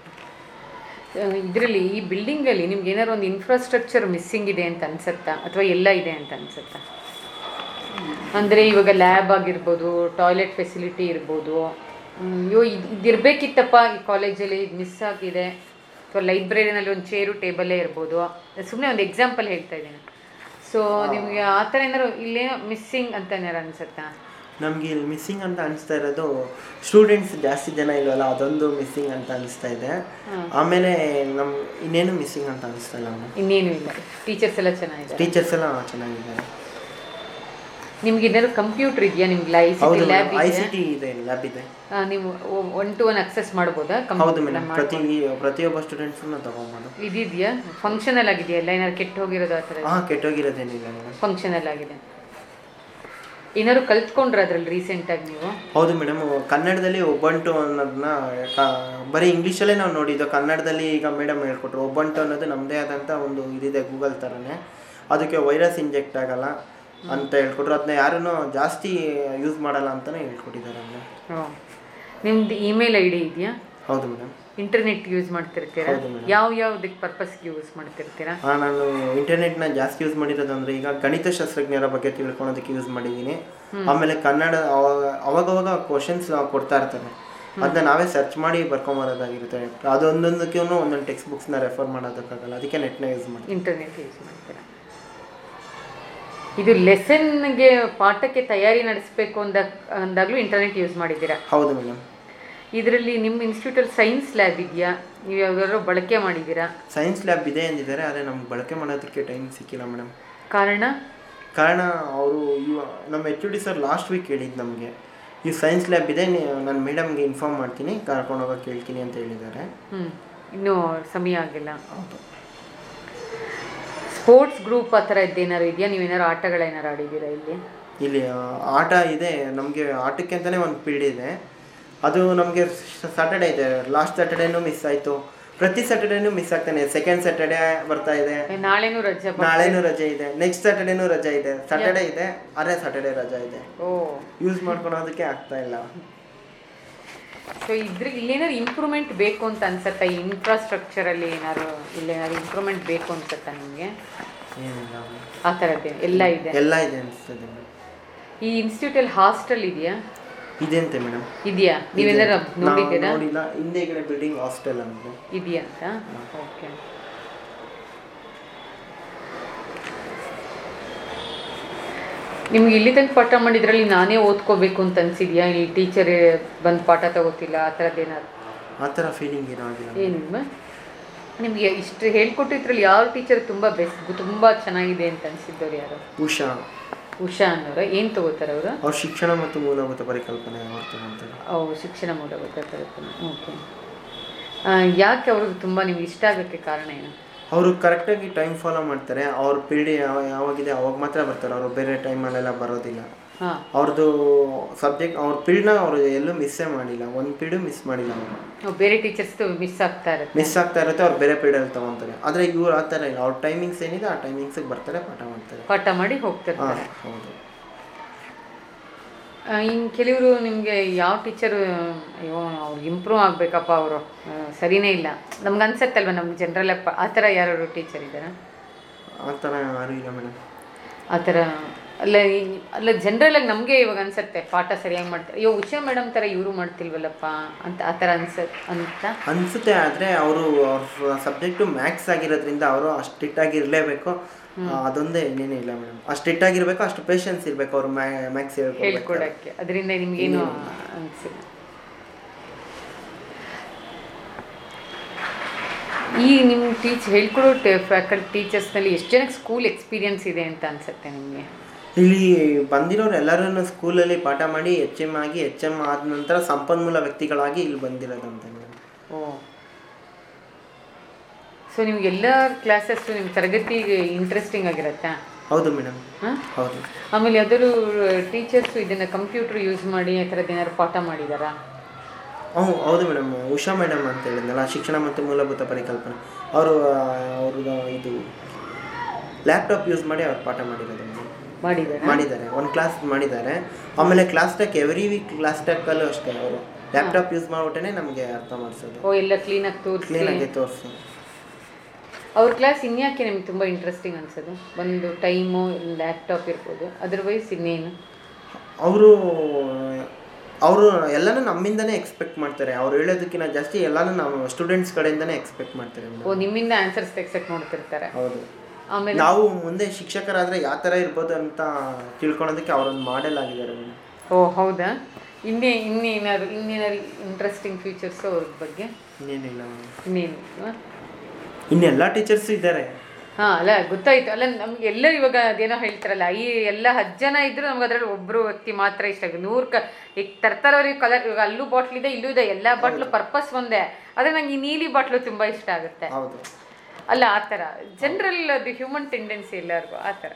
ಇದರಲ್ಲಿ ಈ ಬಿಲ್ಡಿಂಗಲ್ಲಿ ನಿಮ್ಗೆ ಏನಾರು ಒಂದು ಇನ್ಫ್ರಾಸ್ಟ್ರಕ್ಚರ್ ಮಿಸ್ಸಿಂಗ್ ಇದೆ ಅಂತ ಅನ್ಸುತ್ತಾ ಅಥವಾ ಎಲ್ಲ ಇದೆ ಅಂತ ಅನ್ಸುತ್ತಾ ಅಂದರೆ ಇವಾಗ ಲ್ಯಾಬ್ ಆಗಿರ್ಬೋದು ಟಾಯ್ಲೆಟ್ ಫೆಸಿಲಿಟಿ ಇರ್ಬೋದು ಹ್ಮ್, ಅಯ್ಯೋ ಇದು ಇದಿರಬೇಕಿತ್ತಪ್ಪ ಈ ಕಾಲೇಜಲ್ಲಿ ಇದು ಮಿಸ್ ಆಗಿದೆ ಅಥವಾ ಲೈಬ್ರರಿನಲ್ಲಿ ಒಂದು ಚೇರು ಟೇಬಲೇ ಇರ್ಬೋದು ಸುಮ್ಮನೆ ಒಂದು ಎಕ್ಸಾಂಪಲ್ ಹೇಳ್ತಾ ಇದ್ದೀನಿ ಸೊ ನಿಮಗೆ ಆ ಥರ ಏನಾರು ಇಲ್ಲೇನೋ ಮಿಸ್ಸಿಂಗ್ ಅಂತ ಏನಾರು ಅನ್ಸುತ್ತಾ ನಮಗೆ ಇಲ್ಲಿ ಮಿಸ್ಸಿಂಗ್ ಅಂತ ಅನಿಸ್ತಾ ಇರೋದು ಸ್ಟೂಡೆಂಟ್ಸ್ ಜಾಸ್ತಿ ಜನ ಇಲ್ವಲ್ಲ ಅದೊಂದು ಮಿಸ್ಸಿಂಗ್ ಅಂತ ಅನಿಸ್ತಾ ಇದೆ ಆಮೇಲೆ ನಮ್ಮ ಇನ್ನೇನು ಮಿಸ್ಸಿಂಗ್ ಅಂತ ಅನಿಸ್ತಾ ಇಲ್ಲ ಮೇಡಮ್ ಇನ್ನೇನು ಇಲ್ಲ ಟೀಚರ್ಸ್ ಎಲ್ಲ ಚೆನ್ನಾಗಿದೆ ಟೀಚರ್ಸ್ ಎಲ್ಲ ಚೆನ್ನಾಗಿದ್ದಾರೆ ನಿಮ್ಗೆ ಏನಾದ್ರು ಕಂಪ್ಯೂಟರ್ ಇದೆಯಾ ನಿಮ್ಗೆ ಐ ಸಿ ಹೌದು ಟಿ ಲ್ಯಾಬ್ ಐ ಇದೆಯಾ ಸಿ ಟಿ ಇದೆ ಲ್ಯಾಬ್ ಇದೆ ಆ, ನೀವು ಒನ್ ಟು ಒನ್ ಅಕ್ಸೆಸ್ ಮಾಡ್ಬೋದಾ ಹೌದು ಕಂಪ್ಯೂಟರ್ ಮೇಡಮ್ ಪ್ರತಿ ಪ್ರತಿಯೊಬ್ಬ ಸ್ಟೂಡೆಂಟ್ಸನ್ನ ತಗೊಂಬೋದು ಇದಿದೆಯಾ ಫಂಕ್ಷನಲ್ ಆಗಿದೆಯಾ ಎಲ್ಲ ಏನಾದ್ರು ಕೆಟ್ಟು ಹೋಗಿರೋದು ಆ ಥರ ಹಾಂ ಕೆಟ್ಟೋಗಿರೋದೇನಿಲ್ಲ ಮೇಡಮ್ ಫಂಕ್ಷನಲ್ ಆಗಿದೆ ಏನಾದ್ರು ಕಲ್ತ್ಕೊಂಡ್ರ ಅದ್ರಲ್ಲಿ ರೀಸೆಂಟಾಗಿ ನೀವು ಹೌದು ಮೇಡಮ್ ಕನ್ನಡದಲ್ಲಿ ಒಬ್ಬಂಟು ಅನ್ನೋದನ್ನ ಕ- ಬರೀ ಇಂಗ್ಲೀಷಲ್ಲೇ ನಾವು ನೋಡಿದ್ದು ಕನ್ನಡದಲ್ಲಿ ಈಗ ಮೇಡಮ್ ಹೇಳ್ಕೊಟ್ರು ಒಬ್ಬಂಟು ಅನ್ನೋದು ನಮ್ಮದೇ ಆದಂಥ ಒಂದು ಇದಿದೆ ಗೂಗಲ್ ಥರನೇ ಅದಕ್ಕೆ ವೈರಸ್ ಇಂಜೆಕ್ಟ್ ಆಗಲ್ಲ ಅಂತ ಹೇಳ್ಕೊಟ್ರು ಅದನ್ನ ಯಾರೂ ಜಾಸ್ತಿ ಯೂಸ್ ಮಾಡಲ್ಲ ಅಂತಲೇ ಹೇಳ್ಕೊಟ್ಟಿದ್ದಾರೆ ಮೇಡಮ್ ನಿಮ್ದು ಇಮೇಲ್ ಐ ಡಿ ಇದೆಯಾ ಹೌದು ಮೇಡಮ್ ಇಂಟರ್ನೆಟ್ ಯೂಸ್ ಮಾಡ್ತಿರ್ತೀರಾ ಹೌದು madam. ಯಾವ ಯಾವುದಕ್ಕೆ ಪರ್ಪಸ್ಗೆ ಯೂಸ್ ಮಾಡ್ತಿರ್ತೀರಾ ಹಾಂ ನಾನು ಇಂಟರ್ನೆಟ್ನ ಜಾಸ್ತಿ ಯೂಸ್ ಮಾಡಿರೋದು ಅಂದರೆ ಈಗ ಗಣಿತಶಾಸ್ತ್ರಜ್ಞರ ಬಗ್ಗೆ ತಿಳ್ಕೊಳೋದಕ್ಕೆ ಯೂಸ್ ಮಾಡಿದ್ದೀನಿ ಆಮೇಲೆ ಕನ್ನಡ ಅವಾಗ ಅವಾಗವಾಗ ಕ್ವಶನ್ಸ್ ಕೊಡ್ತಾ ಇರ್ತಾರೆ ಅದನ್ನ ನಾವೇ ಸರ್ಚ್ ಮಾಡಿ ಬರ್ಕೊಂಬರೋದಾಗಿರುತ್ತೆ ಅದೊಂದೊಂದಕ್ಕೂ ಒಂದೊಂದು ಟೆಕ್ಸ್ಟ್ ಬುಕ್ಸ್ನ ರೆಫರ್ ಮಾಡೋದಕ್ಕಾಗಲ್ಲ ಅದಕ್ಕೆ ನೆಟ್ನ ಯೂಸ್ ಮಾಡಿ ಇಂಟರ್ನೆಟ್ ಯೂಸ್ ಮಾಡ್ತೀರಾ ಇದು ಲೆಸನ್ಗೆ ಪಾಠಕ್ಕೆ ತಯಾರಿ ನಡೆಸಬೇಕು ಅಂದ ಅಂದಾಗಲೂ ಇಂಟರ್ನೆಟ್ ಯೂಸ್ ಮಾಡಿದ್ದೀರಾ ಹೌದು ಮೇಡಮ್ ಇದರಲ್ಲಿ ನಿಮ್ಮ ಇನ್ಸ್ಟಿಟ್ಯೂಟಲ್ಲಿ ಸೈನ್ಸ್ ಲ್ಯಾಬ್ ಇದೆಯಾ ನೀವು ಯಾವ್ದಾದ್ರು ಬಳಕೆ ಮಾಡಿದ್ದೀರಾ ಸೈನ್ಸ್ ಲ್ಯಾಬ್ ಇದೆ ಅಂದಿದ್ದಾರೆ ಆದರೆ ನಮ್ಗೆ ಬಳಕೆ ಮಾಡೋದಕ್ಕೆ ಟೈಮ್ ಸಿಕ್ಕಿಲ್ಲ ಮೇಡಮ್ ಕಾರಣ ಕಾರಣ ಅವರು ಇವ ನಮ್ಮ H D sir last week ಹೇಳಿದ್ದು ನಮಗೆ ಈ ಸೈನ್ಸ್ ಲ್ಯಾಬ್ ಇದೆ ನಾನು ಮೇಡಮ್ಗೆ ಇನ್ಫಾರ್ಮ್ ಮಾಡ್ತೀನಿ ಕರ್ಕೊಂಡು ಹೋಗೋಕೆ ಹೇಳ್ತೀನಿ ಅಂತ ಹೇಳಿದ್ದಾರೆ ಹ್ಞೂ ಇನ್ನೂ ಸಮಯ ಆಗಿಲ್ಲ ಸ್ಪೋರ್ಟ್ಸ್ ಗ್ರೂಪ್ ಆ ಥರ ಇದ್ದೇನಾರು ಇದೆಯಾ ನೀವೇನಾರು ಆಟಗಳೇನಾರು ಆಡಿದ್ದೀರಾ ಇಲ್ಲಿ ಇಲ್ಲಿ ಆ, ಆಟ ಇದೆ ನಮಗೆ ಆಟಕ್ಕೆ ಅಂತಲೇ ಒಂದು ಪೀರಿಯಡ್ ಇದೆ ಅದು ನಮಗೆ ಸ್ಯಾಟರ್ಡೇ ಇದೆ ಲಾಸ್ಟ್ ಸ್ಯಾಟರ್ಡೇನೂ ಮಿಸ್ ಆಯಿತು ಪ್ರತಿ ಸ್ಯಾಟರ್ಡೇನೂ ಮಿಸ್ ಆಗ್ತಾನೆ ಸೆಕೆಂಡ್ ಸ್ಯಾಟರ್ಡೇ ಬರ್ತಾ ಇದೆ ಏ, ನಾಳೆನೂ ರಜೆ ಬ- ನಾಳೆನೂ ರಜೆ ಇದೆ ನೆಕ್ಸ್ಟ್ ಸ್ಯಾಟರ್ಡೇನೂ ರಜೆ ಇದೆ ಸ್ಯಾಟರ್ಡೇ ಇದೆ ಅರೆ ಸ್ಯಾಟರ್ಡೇ ರಜೆ ಇದೆ ಓ ಯೂಸ್ ಮಾಡ್ಕೊಳೋದಕ್ಕೆ ಆಗ್ತಾ ಇಲ್ಲ ಸೊ ಇದ್ರ ಇಲ್ಲೇನಾದ್ರು ಇಂಪ್ರೂವ್ಮೆಂಟ್ ಬೇಕು ಅಂತ ಅನ್ಸತ್ತಾ ಈ ಇನ್ಫ್ರಾಸ್ಟ್ರಕ್ಚರಲ್ಲಿ ಏನಾದ್ರು ಇಲ್ಲೇನಾದ್ರು ಇಂಪ್ರೂವ್ಮೆಂಟ್ ಬೇಕು ಅನ್ಸತ್ತಾ ನಿಮಗೆ ಏನಿಲ್ಲ ಆ ಥರದ್ದೇ ಎಲ್ಲ ಇದೆ ಎಲ್ಲ ಇದೆ ಅನಿಸ್ತದೆ ಮೇಡಮ್ ಈ ಇನ್ಸ್ಟಿಟ್ಯೂಟಲ್ಲಿ ಹಾಸ್ಟೆಲ್ ಇದೆಯಾ ಇದೆ ಅಂತೆ ಮೇಡಮ್ ಇದೆಯಾ ನೀವೇನಾರು ನೋಡಿದ್ದೀರಾ ನೋಡಿಲ್ಲ ಹಿಂದೆ ಈ ಕಡೆ ಬಿಲ್ಡಿಂಗ್ ಹಾಸ್ಟೆಲ್ ಅಂತ ಇದೆಯಾ ಅಂತ ಓಕೆ ನಿಮ್ಗೆ ಇಲ್ಲಿ ತನಕ ಪಾಠ ಮಾಡಿದ್ರಲ್ಲಿ ನಾನೇ ಓದ್ಕೋಬೇಕು ಅಂತ ಅನ್ಸಿದ್ಯಾ ಈ ಟೀಚರ್ ಬಂದು ಪಾಠ ತಗೋತಿಲ್ಲ ಆ ಥರದ್ದು ಏನಾದ್ರು ಆ ಥರ ಫೀಲಿಂಗ್ ಏನೋ ಆಗಿಲ್ಲ ಏನಿಲ್ವ ನಿಮಗೆ ಇಷ್ಟು ಹೇಳ್ಕೊಟ್ಟಿದ್ರಲ್ಲಿ ಯಾವ ಟೀಚರ್ ತುಂಬ ಬೆಸ್ಟ್ ತುಂಬ ಚೆನ್ನಾಗಿದೆ ಅಂತ ಅನ್ಸಿದ್ದವ್ರು ಯಾರು ಉಷಾ ಉಷಾ ಅನ್ನೋರು ಏನು ತಗೋತಾರೆ ಅವರು ಅವ್ರ ಶಿಕ್ಷಣ ಮತ್ತು ಮೂಲಭೂತ ಪರಿಕಲ್ಪನೆ ಅವ್ರು ತಗೊಂತಾರೆ ಅವು ಶಿಕ್ಷಣ ಮೂಲಭೂತ ಕಲ್ಪನೆ ಓಕೆ ಯಾಕೆ ಅವ್ರಿಗೆ ತುಂಬ ನಿಮ್ಗೆ ಇಷ್ಟ ಆಗೋಕ್ಕೆ ಕಾರಣ ಏನು ಅವರು ಕರೆಕ್ಟಾಗಿ ಟೈಮ್ ಫಾಲೋ ಮಾಡ್ತಾರೆ ಅವ್ರ ಪೀರಿಯಡ್ ಯಾವ ಯಾವಾಗಿದೆ ಅವಾಗ ಮಾತ್ರ ಬರ್ತಾರೆ ಅವರು ಬೇರೆ ಟೈಮಲ್ಲೆಲ್ಲ ಬರೋದಿಲ್ಲ ಹಾಂ ಅವ್ರದ್ದು ಸಬ್ಜೆಕ್ಟ್ ಅವ್ರ ಪೀರಿಯಡ್ನ ಅವರು ಎಲ್ಲೂ ಮಿಸ್ಸೇ ಮಾಡಿಲ್ಲ ಒಂದು ಪೀರಿಯಡ್ ಮಿಸ್ ಮಾಡಿಲ್ಲ ಅವರು ಬೇರೆ ಟೀಚರ್ಸ್ದು ಮಿಸ್ ಆಗ್ತಾ ಇರುತ್ತೆ ಮಿಸ್ ಆಗ್ತಾ ಇರುತ್ತೆ ಅವ್ರು ಬೇರೆ ಪೀರಿಯಡಲ್ಲಿ ತೊಗೊತಾರೆ ಆದರೆ ಇವ್ರು ಆ ಥರ ಇಲ್ಲ ಅವ್ರ ಟೈಮಿಂಗ್ಸ್ ಏನಿದೆ ಆ ಟೈಮಿಂಗ್ಸಿಗೆ ಬರ್ತಾರೆ ಪಾಠ ಮಾಡ್ತಾರೆ ಪಾಠ ಮಾಡಿ ಹಾಂ ಹೋಗ್ತಿರ್ತಾರೆ ಹೌದು ಇನ್ನು ಕೆಲವರು ನಿಮಗೆ ಯಾವ ಟೀಚರು ಅಯ್ಯೋ ಅವ್ರಿಗೆ ಇಂಪ್ರೂವ್ ಆಗಬೇಕಪ್ಪ ಅವರು ಸರಿನೇ ಇಲ್ಲ ನಮ್ಗೆ ಅನ್ಸತ್ತಲ್ವ ನಮ್ಗೆ ಜನರಲ್ ಆ ಥರ ಯಾರು ಟೀಚರ್ ಇದ್ದಾರೆ ಆ ಥರ ಯಾರೂ ಇಲ್ಲ ಮೇಡಮ್ ಆ ಥರ ಅಲ್ಲ ಈ- ಅಲ್ಲ ಜನರಲಾಗಿ ನಮಗೆ ಇವಾಗ ಅನ್ಸತ್ತೆ ಪಾಠ ಸರಿಯಾಗಿ ಮಾಡ್ತಾರೆ ಅಯ್ಯೋ ಉಷಾ ಮೇಡಮ್ ಥರ ಇವರು ಮಾಡ್ತಿಲ್ವಲ್ಲಪ್ಪ ಅಂತ ಆ ಥರ ಅನ್ಸತ್ ಅಂತ ಅನಿಸುತ್ತೆ ಆದರೆ ಅವರು ಅವ್ರ ಸಬ್ಜೆಕ್ಟು ಮ್ಯಾಥ್ಸ್ ಆಗಿರೋದ್ರಿಂದ ಅವರು ಅಷ್ಟು ಸ್ಟ್ರಿಕ್ಟ್ ಆಗಿರಲೇಬೇಕು ಅದೊಂದೇ ಇನ್ನೇನು ಇಲ್ಲ ಮೇಡಮ್ ಅಷ್ಟು ಸ್ಟ್ರಿಕ್ಟ್ ಆಗಿರಬೇಕು ಅಷ್ಟು ಪೇಷನ್ಸ್ ಇರಬೇಕು ಅವ್ರು ಮ್ಯಾಥ್ಸ್ ಹೇಳ್ಕೊಡ್ಬೇಕು ಹೇಳ್ಕೊಡಕ್ಕೆ ಅದರಿಂದ ನಿಮ್ಗೇನು ಅನಿಸಿಲ್ಲ ಈ ನಿಮ್ಮ ಟೀಚ್ ಹೇಳ್ಕೊಡೋ ಫ್ಯಾಕಲ್ಟಿ ಟೀಚರ್ಸ್ನಲ್ಲಿ ಎಷ್ಟು ಜನಕ್ಕೆ ಸ್ಕೂಲ್ ಎಕ್ಸ್ಪೀರಿಯನ್ಸ್ ಇದೆ ಅಂತ ಅನ್ಸುತ್ತೆ ನಿಮಗೆ ಇಲ್ಲಿ ಬಂದಿರೋರು ಎಲ್ಲರೂ ಸ್ಕೂಲಲ್ಲಿ ಪಾಠ ಮಾಡಿ ಎಚ್ ಎಮ್ ಆಗಿ ಎಚ್ ಎಮ್ ಆದ ನಂತರ ಸಂಪನ್ಮೂಲ ವ್ಯಕ್ತಿಗಳಾಗಿ ಇಲ್ಲಿ ಬಂದಿರೋದಂತೆ ಮೇಡಮ್ ಓ ಸೊ ನಿಮ್ಗೆಲ್ಲ ಕ್ಲಾಸಸ್ಸು ನಿಮ್ಮ ತರಗತಿಗೆ ಇಂಟ್ರೆಸ್ಟಿಂಗ್ ಆಗಿರತ್ತಾ ಹೌದು ಮೇಡಮ್ ಹಾಂ ಹೌದು ಆಮೇಲೆ ಯಾವ್ದಾದ್ರು ಟೀಚರ್ಸು ಇದನ್ನು ಕಂಪ್ಯೂಟರ್ ಯೂಸ್ ಮಾಡಿ ಆ ಥರದ್ದು ಏನಾದ್ರು ಪಾಠ ಮಾಡಿದಾರಾ ಹ್ಞೂ ಹೌದು ಮೇಡಮ್ ಉಷಾ ಮೇಡಮ್ ಅಂತ ಹೇಳಿದ್ನಲ್ಲ ಶಿಕ್ಷಣ ಮತ್ತು ಮೂಲಭೂತ ಪರಿಕಲ್ಪನೆ ಅವರು ಅವ್ರದ್ದು ಇದು ಲ್ಯಾಪ್ಟಾಪ್ ಯೂಸ್ ಮಾಡಿ ಅವ್ರು ಪಾಠ ಮಾಡಿರೋದು ಮೇಡಮ್ ಮಾಡಿದಾರಾ ಮಾಡಿದ್ದಾರೆ ಒಂದು ಕ್ಲಾಸ್ ಮಾಡಿದ್ದಾರೆ ಆಮೇಲೆ class tech every week class ಟೆಕ್ಕಲ್ಲೂ ಅಷ್ಟೇ ಅವರು ಲ್ಯಾಪ್ಟಾಪ್ ಯೂಸ್ ಮಾಡ್ಬಿಟ್ಟೆ ನಮಗೆ ಅರ್ಥ ಮಾಡಿಸೋದು ಓ ಎಲ್ಲ ಕ್ಲೀನಾಗಿ ತೋರಿಸಿ ಕ್ಲೀನಾಗಿ ತೋರಿಸಿ ಅವ್ರ ಕ್ಲಾಸ್ ಇನ್ಯಾಕೆ ನಿಮ್ಗೆ ತುಂಬ ಇಂಟ್ರೆಸ್ಟಿಂಗ್ ಅನ್ಸೋದು ಒಂದು ಟೈಮು ಲ್ಯಾಪ್ಟಾಪ್ ಇರ್ಬೋದು ಅದರ್ವೈಸ್ ಇನ್ನೇನು ಅವರು ಅವರು ಎಲ್ಲನೂ ನಮ್ಮಿಂದನೇ ಎಕ್ಸ್ಪೆಕ್ಟ್ ಮಾಡ್ತಾರೆ ಅವ್ರು ಹೇಳೋದಕ್ಕಿಂತ ಜಾಸ್ತಿ ಎಲ್ಲನೂ ನಾವು ಸ್ಟೂಡೆಂಟ್ಸ್ ಕಡೆಯಿಂದನೇ ಎಕ್ಸ್ಪೆಕ್ಟ್ ಮಾಡ್ತಾರೆ ಓ ಮೇಡಮ್ ನಿಮ್ಮಿಂದ ಆನ್ಸರ್ಸ್ ತೆಗ್ಸಕ್ಕೆ ನೋಡ್ತಿರ್ತಾರೆ ಹೌದು ಆಮೇಲೆ ನಾವು ಮುಂದೆ ಶಿಕ್ಷಕರಾದರೆ ಯಾವ ಥರ ಇರ್ಬೋದು ಅಂತ ತಿಳ್ಕೊಳೋದಕ್ಕೆ ಅವರೊಂದು ಮಾಡೆಲ್ ಆಗಿದ್ದಾರೆ ಮೇಡಮ್ ಓ ಹೌದಾ ಇನ್ನೇ ಇನ್ನೇನಾದ್ರು ಇನ್ನೇನಾದ್ರು ಇಂಟ್ರೆಸ್ಟಿಂಗ್ ಫೀಚರ್ಸು ಅವ್ರ ಬಗ್ಗೆ ಇನ್ನೇನಿಲ್ಲ ಮೇಡಮ್ ಇನ್ನೇನು ಇಲ್ವಾ? ಇನ್ನೆಲ್ಲ ಟೀಚರ್ಸು ಇದ್ದಾರೆ ಹಾಂ ಅಲ್ಲ ಗೊತ್ತಾಯ್ತು ಅಲ್ಲ ನಮ್ಗೆ ಎಲ್ಲರೂ ಇವಾಗ ಅದೇನೋ ಹೇಳ್ತಾರಲ್ಲ ಈ ಎಲ್ಲ ಹತ್ತು ಜನ ಇದ್ರು ನಮ್ಗೆ ಅದರಲ್ಲಿ ಒಬ್ಬರು ವ್ಯಕ್ತಿ ಮಾತ್ರ ಇಷ್ಟ ಆಗುತ್ತೆ ನೂರು ಕ ಈಗ ತರ್ತಾರವ್ರಿಗೆ ಕಲರ್ ಇವಾಗ ಅಲ್ಲೂ ಬಾಟ್ಲ್ ಇದೆ ಇಲ್ಲೂ ಇದೆ ಎಲ್ಲ ಬಾಟ್ಲು ಪರ್ಪಸ್ ಒಂದೇ ಆದರೆ ನಂಗೆ ಈ ನೀಲಿ ಬಾಟ್ಲು ತುಂಬ ಇಷ್ಟ ಆಗುತ್ತೆ ಹೌದು ಅಲ್ಲ ಆ ಥರ ಜನರಲ್ ಅದು ಹ್ಯೂಮನ್ ಟೆಂಡೆನ್ಸಿ ಎಲ್ಲರಿಗೂ ಆ ಥರ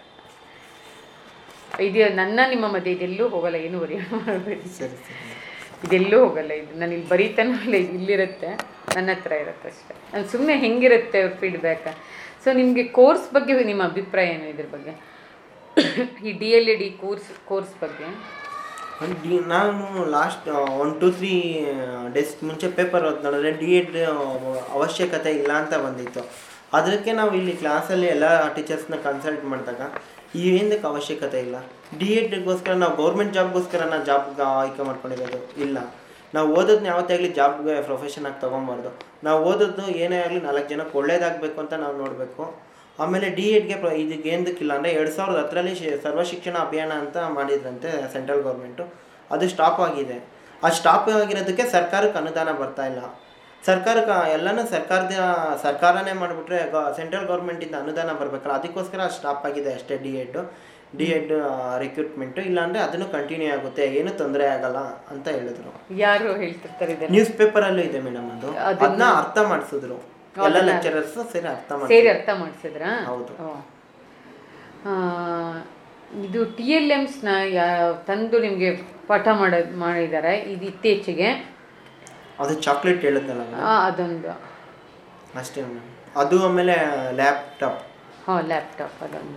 ಇದು ನನ್ನ ನಿಮ್ಮ ಮಧ್ಯೆ ಇದೆಲ್ಲೂ ಹೋಗಲ್ಲ ಏನು ವರಿ ಮಾಡಬೇಡಿ ಸರಿ ಸರಿ ಇದೆಲ್ಲೂ ಹೋಗಲ್ಲ ಇದು ನಾನು ಇಲ್ಲಿ ಬರೀತಾನೂ ಇಲ್ಲ ಇದು ಇಲ್ಲಿರುತ್ತೆ ನನ್ನ ಹತ್ರ ಇರುತ್ತೆ ಅಷ್ಟೇ ನಾನು ಸುಮ್ಮನೆ ಹೆಂಗಿರುತ್ತೆ ಅವ್ರ ಫೀಡ್ಬ್ಯಾಕ್ ಸೊ ನಿಮಗೆ ಕೋರ್ಸ್ ಬಗ್ಗೆ ನಿಮ್ಮ ಅಭಿಪ್ರಾಯ ಏನು ಇದ್ರ ಬಗ್ಗೆ ಈ D L A D course course ಬಗ್ಗೆ ಒಂದು ಡಿ ನಾನು last one two three days ಮುಂಚೆ ಪೇಪರ್ ಓದ್ ನೋಡಿದ್ರೆ ಡಿ ಎಡ್ ಅವಶ್ಯಕತೆ ಇಲ್ಲ ಅಂತ ಬಂದಿತ್ತು ಅದಕ್ಕೆ ನಾವು ಇಲ್ಲಿ ಕ್ಲಾಸಲ್ಲಿ ಎಲ್ಲ ಟೀಚರ್ಸ್ನ ಕನ್ಸಲ್ಟ್ ಮಾಡಿದಾಗ ಏನಕ್ಕೆ ಅವಶ್ಯಕತೆ ಇಲ್ಲ ಡಿ ಎಡ್ಗೋಸ್ಕರ ನಾವು ಗೌರ್ಮೆಂಟ್ ಜಾಬ್ಗೋಸ್ಕರ ನಾವು ಜಾಬ್ಗೆ ಆಯ್ಕೆ ಮಾಡ್ಕೊಂಡಿರೋದು ಇಲ್ಲ ನಾವು ಓದೋದನ್ನ ಯಾವತ್ತೇ ಆಗಲಿ ಜಾಬ್ಗೆ ಪ್ರೊಫೆಷನ್ ಆಗಿ ತೊಗೊಬಾರ್ದು ನಾವು ಓದೋದು ಏನೇ ಆಗಲಿ ನಾಲ್ಕು ಜನಕ್ಕೆ ಒಳ್ಳೇದಾಗಬೇಕು ಅಂತ ನಾವು ನೋಡಬೇಕು ಆಮೇಲೆ ಡಿ ಎಡ್ಗೆ ಪ್ರ ಇದಕ್ಕೆ ಏನಕ್ಕಿಲ್ಲ ಅಂದರೆ ಎರಡು ಸಾವಿರದ ಹತ್ತರಲ್ಲಿ ಶಿ- ಸರ್ವ ಶಿಕ್ಷಣ ಅಭಿಯಾನ ಅಂತ ಮಾಡಿದ್ರಂತೆ ಸೆಂಟ್ರಲ್ ಗೌರ್ಮೆಂಟು ಅದು ಸ್ಟಾಪ್ ಆಗಿದೆ ಆ ಸ್ಟಾಪ್ ಆಗಿರೋದಕ್ಕೆ ಸರ್ಕಾರಕ್ಕೆ ಅನುದಾನ ಬರ್ತಾ ಇಲ್ಲ ಸರ್ಕಾರಕ್ಕೆ ಎಲ್ಲನೂ ಸರ್ಕಾರದ ಸರ್ಕಾರನೇ ಮಾಡಿಬಿಟ್ರೆ ಸೆಂಟ್ರಲ್ ಗೌರ್ಮೆಂಟಿಂದ ಅನುದಾನ ಬರಬೇಕಲ್ಲ ಅದಕ್ಕೋಸ್ಕರ ಸ್ಟಾಪ್ ಆಗಿದೆ ಅಷ್ಟೇ D ed D ed recruitment ಇಲ್ಲಾಂದರೆ ಅದನ್ನು ಕಂಟಿನ್ಯೂ ಆಗುತ್ತೆ ಏನೂ ತೊಂದರೆ ಆಗಲ್ಲ ಅಂತ ಹೇಳಿದ್ರು ಯಾರು ಹೇಳ್ತಿರ್ತಾರೆ ಇದನ್ನು ನ್ಯೂಸ್ ಪೇಪರಲ್ಲೂ ಇದೆ ಮೇಡಮ್ ಅದು ಅದನ್ನ- ಅದನ್ನ ಅರ್ಥ ಮಾಡಿಸಿದ್ರು ಎಲ್ಲ ಲೆಕ್ಚರರ್ಸ್ ಸೇರಿ ಅರ್ಥ ಮಾಡಿ ಸೇರಿ ಅರ್ಥ ಮಾಡಿಸಿದ್ರಾ ಹೌದು. ಓ. ಆ, ಇದು ಟಿ ಎಲ್ ಎಮ್ಸ್ನ ಯಾ ತಂದು ನಿಮಗೆ ಪಾಠ ಮಾಡೋದು ಮಾಡಿದ್ದಾರೆ ಇದು ಇತ್ತೀಚೆಗೆ ಅದು ಚಾಕ್ಲೇಟ್ ಹೇಳಿದ್ನಲ್ಲ ಮೇಡಮ್ ಆ, ಅದೊಂದು ಅಷ್ಟೇ ಮೇಡಮ್ ಅದು ಆಮೇಲೆ ಲ್ಯಾಪ್ಟಾಪ್ ಹಾಂ ಲ್ಯಾಪ್ಟಾಪ್ ಅದೊಂದು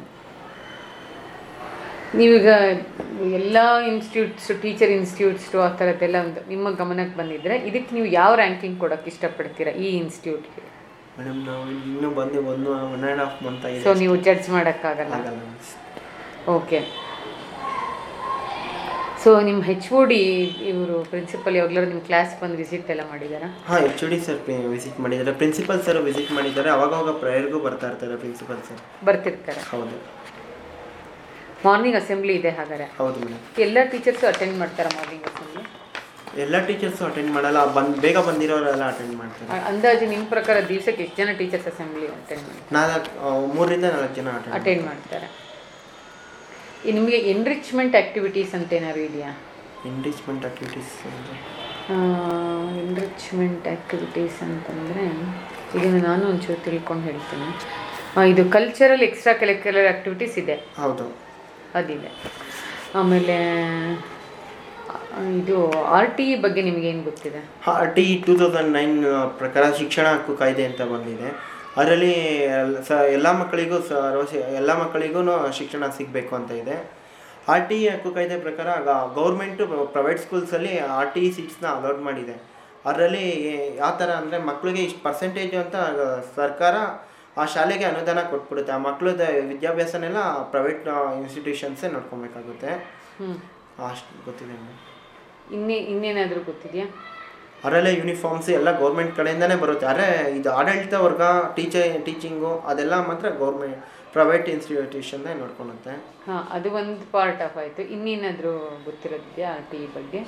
ನೀವೀಗ ಎಲ್ಲ ಇನ್ಸ್ಟಿಟ್ಯೂಟ್ಸ್ ಟೀಚರ್ ಇನ್ಸ್ಟಿಟ್ಯೂಟ್ಸು ಆ ಥರದ್ದೆಲ್ಲ ಒಂದು ನಿಮ್ಮ ಗಮನಕ್ಕೆ ಬಂದಿದ್ರೆ ಇದಕ್ಕೆ ನೀವು ಯಾವ ರ್ಯಾಂಕಿಂಗ್ ಕೊಡೋಕ್ಕೆ ಇಷ್ಟಪಡ್ತೀರಾ ಈ ಇನ್ಸ್ಟಿಟ್ಯೂಟ್ಗೆ ಮೇಡಮ್ ನಾವು ಇನ್ನೂ ಬಂದು ಒಂದು one and half month so ಆಗಿದೆ ನೀವು ಜಡ್ಜ್ ಮಾಡೋಕ್ಕಾಗಲ್ಲ ಆಗಲ್ಲ ಓಕೆ ಸೊ ನಿಮ್ಮ ಹೆಚ್ ಒ ಡಿ ಇವರು ಪ್ರಿನ್ಸಿಪಲ್ ಯಾವಾಗಲಾರು ನಿಮ್ಮ ಕ್ಲಾಸ್ ಬಂದು ವಿಸಿಟ್ ಎಲ್ಲ ಮಾಡಿದಾರಾ ಹಾಂ ಎಚ್ ಡಿ ಸರ್ ವಿಸಿಟ್ ಮಾಡಿದ್ದಾರೆ ಪ್ರಿನ್ಸಿಪಲ್ ಸರ್ ವಿಸಿಟ್ ಮಾಡಿದ್ದಾರೆ ಅವಾಗವಾಗ ಪ್ರೇಯರ್ಗೂ ಬರ್ತಾ ಇರ್ತಾರೆ ಪ್ರಿನ್ಸಿಪಲ್ ಸರ್ ಬರ್ತಿರ್ತಾರೆ ಹೌದು ಮಾರ್ನಿಂಗ್ ಅಸೆಂಬ್ಲಿ ಇದೆ ಹಾಗಾದ್ರೆ ಹೌದು ಮೇಡಮ್ ಎಲ್ಲ ಟೀಚರ್ಸು ಅಟೆಂಡ್ ಮಾಡ್ತಾರೆ ಮಾರ್ನಿಂಗ್ ಅಸೆಂಬ್ಲಿ ಎಲ್ಲ ಟೀಚರ್ಸು ಅಟೆಂಡ್ ಮಾಡಲ್ಲ ಬಂದು ಬೇಗ ಬಂದಿರೋರೆಲ್ಲ ಅಟೆಂಡ್ ಮಾಡ್ತಾರೆ ಅಂದಾಜು ನಿಮ್ಮ ಪ್ರಕಾರ ದಿವಸಕ್ಕೆ ಎಷ್ಟು ಜನ ಟೀಚರ್ಸ್ ಅಸೆಂಬ್ಲಿ ಅಟೆಂಡ್ ಮಾಡ್ತಾರೆ ನಾಲ್ಕು ಮೂರರಿಂದ ನಾಲ್ಕು ಜನ ಅಟೆಂಡ್ ಅಟೆಂಡ್ ಮಾಡ್ತಾರೆ ಈ ನಿಮಗೆ ಎನ್ರಿಚ್ಮೆಂಟ್ ಆ್ಯಕ್ಟಿವಿಟೀಸ್ ಅಂತ ಏನಾದ್ರು ಇದೆಯಾ ಎಂಡೇಜ್ಮೆಂಟ್ ಆಕ್ಟಿವಿಟೀಸ್ ಅಂದರೆ ಎನ್ರಿಚ್ಮೆಂಟ್ ಆ್ಯಕ್ಟಿವಿಟೀಸ್ ಅಂತಂದರೆ ಇದನ್ನು ನಾನು ಒಂಚೂರು ತಿಳ್ಕೊಂಡು ಹೇಳ್ತೀನಿ ಆ, ಇದು ಕಲ್ಚರಲ್ ಎಕ್ಸ್ಟ್ರಾ ಕರಿಕ್ಯುಲರ್ ಆ್ಯಕ್ಟಿವಿಟೀಸ್ ಇದೆ ಹೌದು ಅದಿದೆ ಆಮೇಲೆ ಆ, ಇದು ಆರ್ ಟಿ ಇ ಬಗ್ಗೆ ನಿಮಗೇನು ಗೊತ್ತಿದೆ ಟಿ ಟೂ ತೌಸಂಡ್ ನೈನ್ ಪ್ರಕಾರ ಶಿಕ್ಷಣ ಹಕ್ಕು ಕಾಯ್ದೆ ಅಂತ ಬಂದಿದೆ ಅದರಲ್ಲಿ ಸ ಎಲ್ಲ ಮಕ್ಕಳಿಗೂ ಸರ್ವಶಿ ಎಲ್ಲ ಮಕ್ಕಳಿಗೂ ಶಿಕ್ಷಣ ಸಿಗಬೇಕು ಅಂತ ಇದೆ ಆರ್ ಟಿ ಹಕ್ಕು ಕಾಯ್ದೆ ಪ್ರಕಾರ ಗೌರ್ಮೆಂಟು ಪ್ರೈವೇಟ್ ಸ್ಕೂಲ್ಸಲ್ಲಿ ಆರ್ ಟಿ ಸೀಟ್ಸ್ನ ಅಲೌಡ್ ಮಾಡಿದೆ ಅದರಲ್ಲಿ ಯಾವ ಥರ ಅಂದರೆ ಮಕ್ಕಳಿಗೆ ಇಷ್ಟು ಪರ್ಸೆಂಟೇಜು ಅಂತ ಸರ್ಕಾರ ಆ ಶಾಲೆಗೆ ಅನುದಾನ ಕೊಟ್ಬಿಡುತ್ತೆ ಆ ಮಕ್ಕಳದ ವಿದ್ಯಾಭ್ಯಾಸನೆಲ್ಲ ಪ್ರೈವೇಟ್ ಇನ್ಸ್ಟಿಟ್ಯೂಷನ್ಸೇ ನೋಡ್ಕೊಬೇಕಾಗುತ್ತೆ ಹ್ಞೂ ಅಷ್ಟು ಗೊತ್ತಿದೆ ಮೇಡಮ್ ಇನ್ನೇ ಇನ್ನೇನಾದರೂ ಗೊತ್ತಿದೆಯಾ ಅವರೆಲ್ಲ ಯೂನಿಫಾರ್ಮ್ಸ್ ಎಲ್ಲ ಗೌರ್ಮೆಂಟ್ ಕಡೆಯಿಂದನೇ ಬರುತ್ತೆ ಆದರೆ ಇದು ಆಡಳಿತ ವರ್ಗ ಟೀಚರ್ ಟೀಚಿಂಗು ಅದೆಲ್ಲ ಮಾತ್ರ ಗೌರ್ಮೆಂಟ್ ಪ್ರೈವೇಟ್ ಇನ್ಸ್ಟಿಟ್ಯೂಷನ್ನೇ ನೋಡ್ಕೊಳುತ್ತೆ ಹಾಂ ಅದು ಒಂದು ಪಾರ್ಟ್ ಆಫ್ ಆಯಿತು ಇನ್ನೇನಾದರೂ ಗೊತ್ತಿರೋದಿದೆಯಾ ಆರ್ ಟಿ ಇ ಬಗ್ಗೆ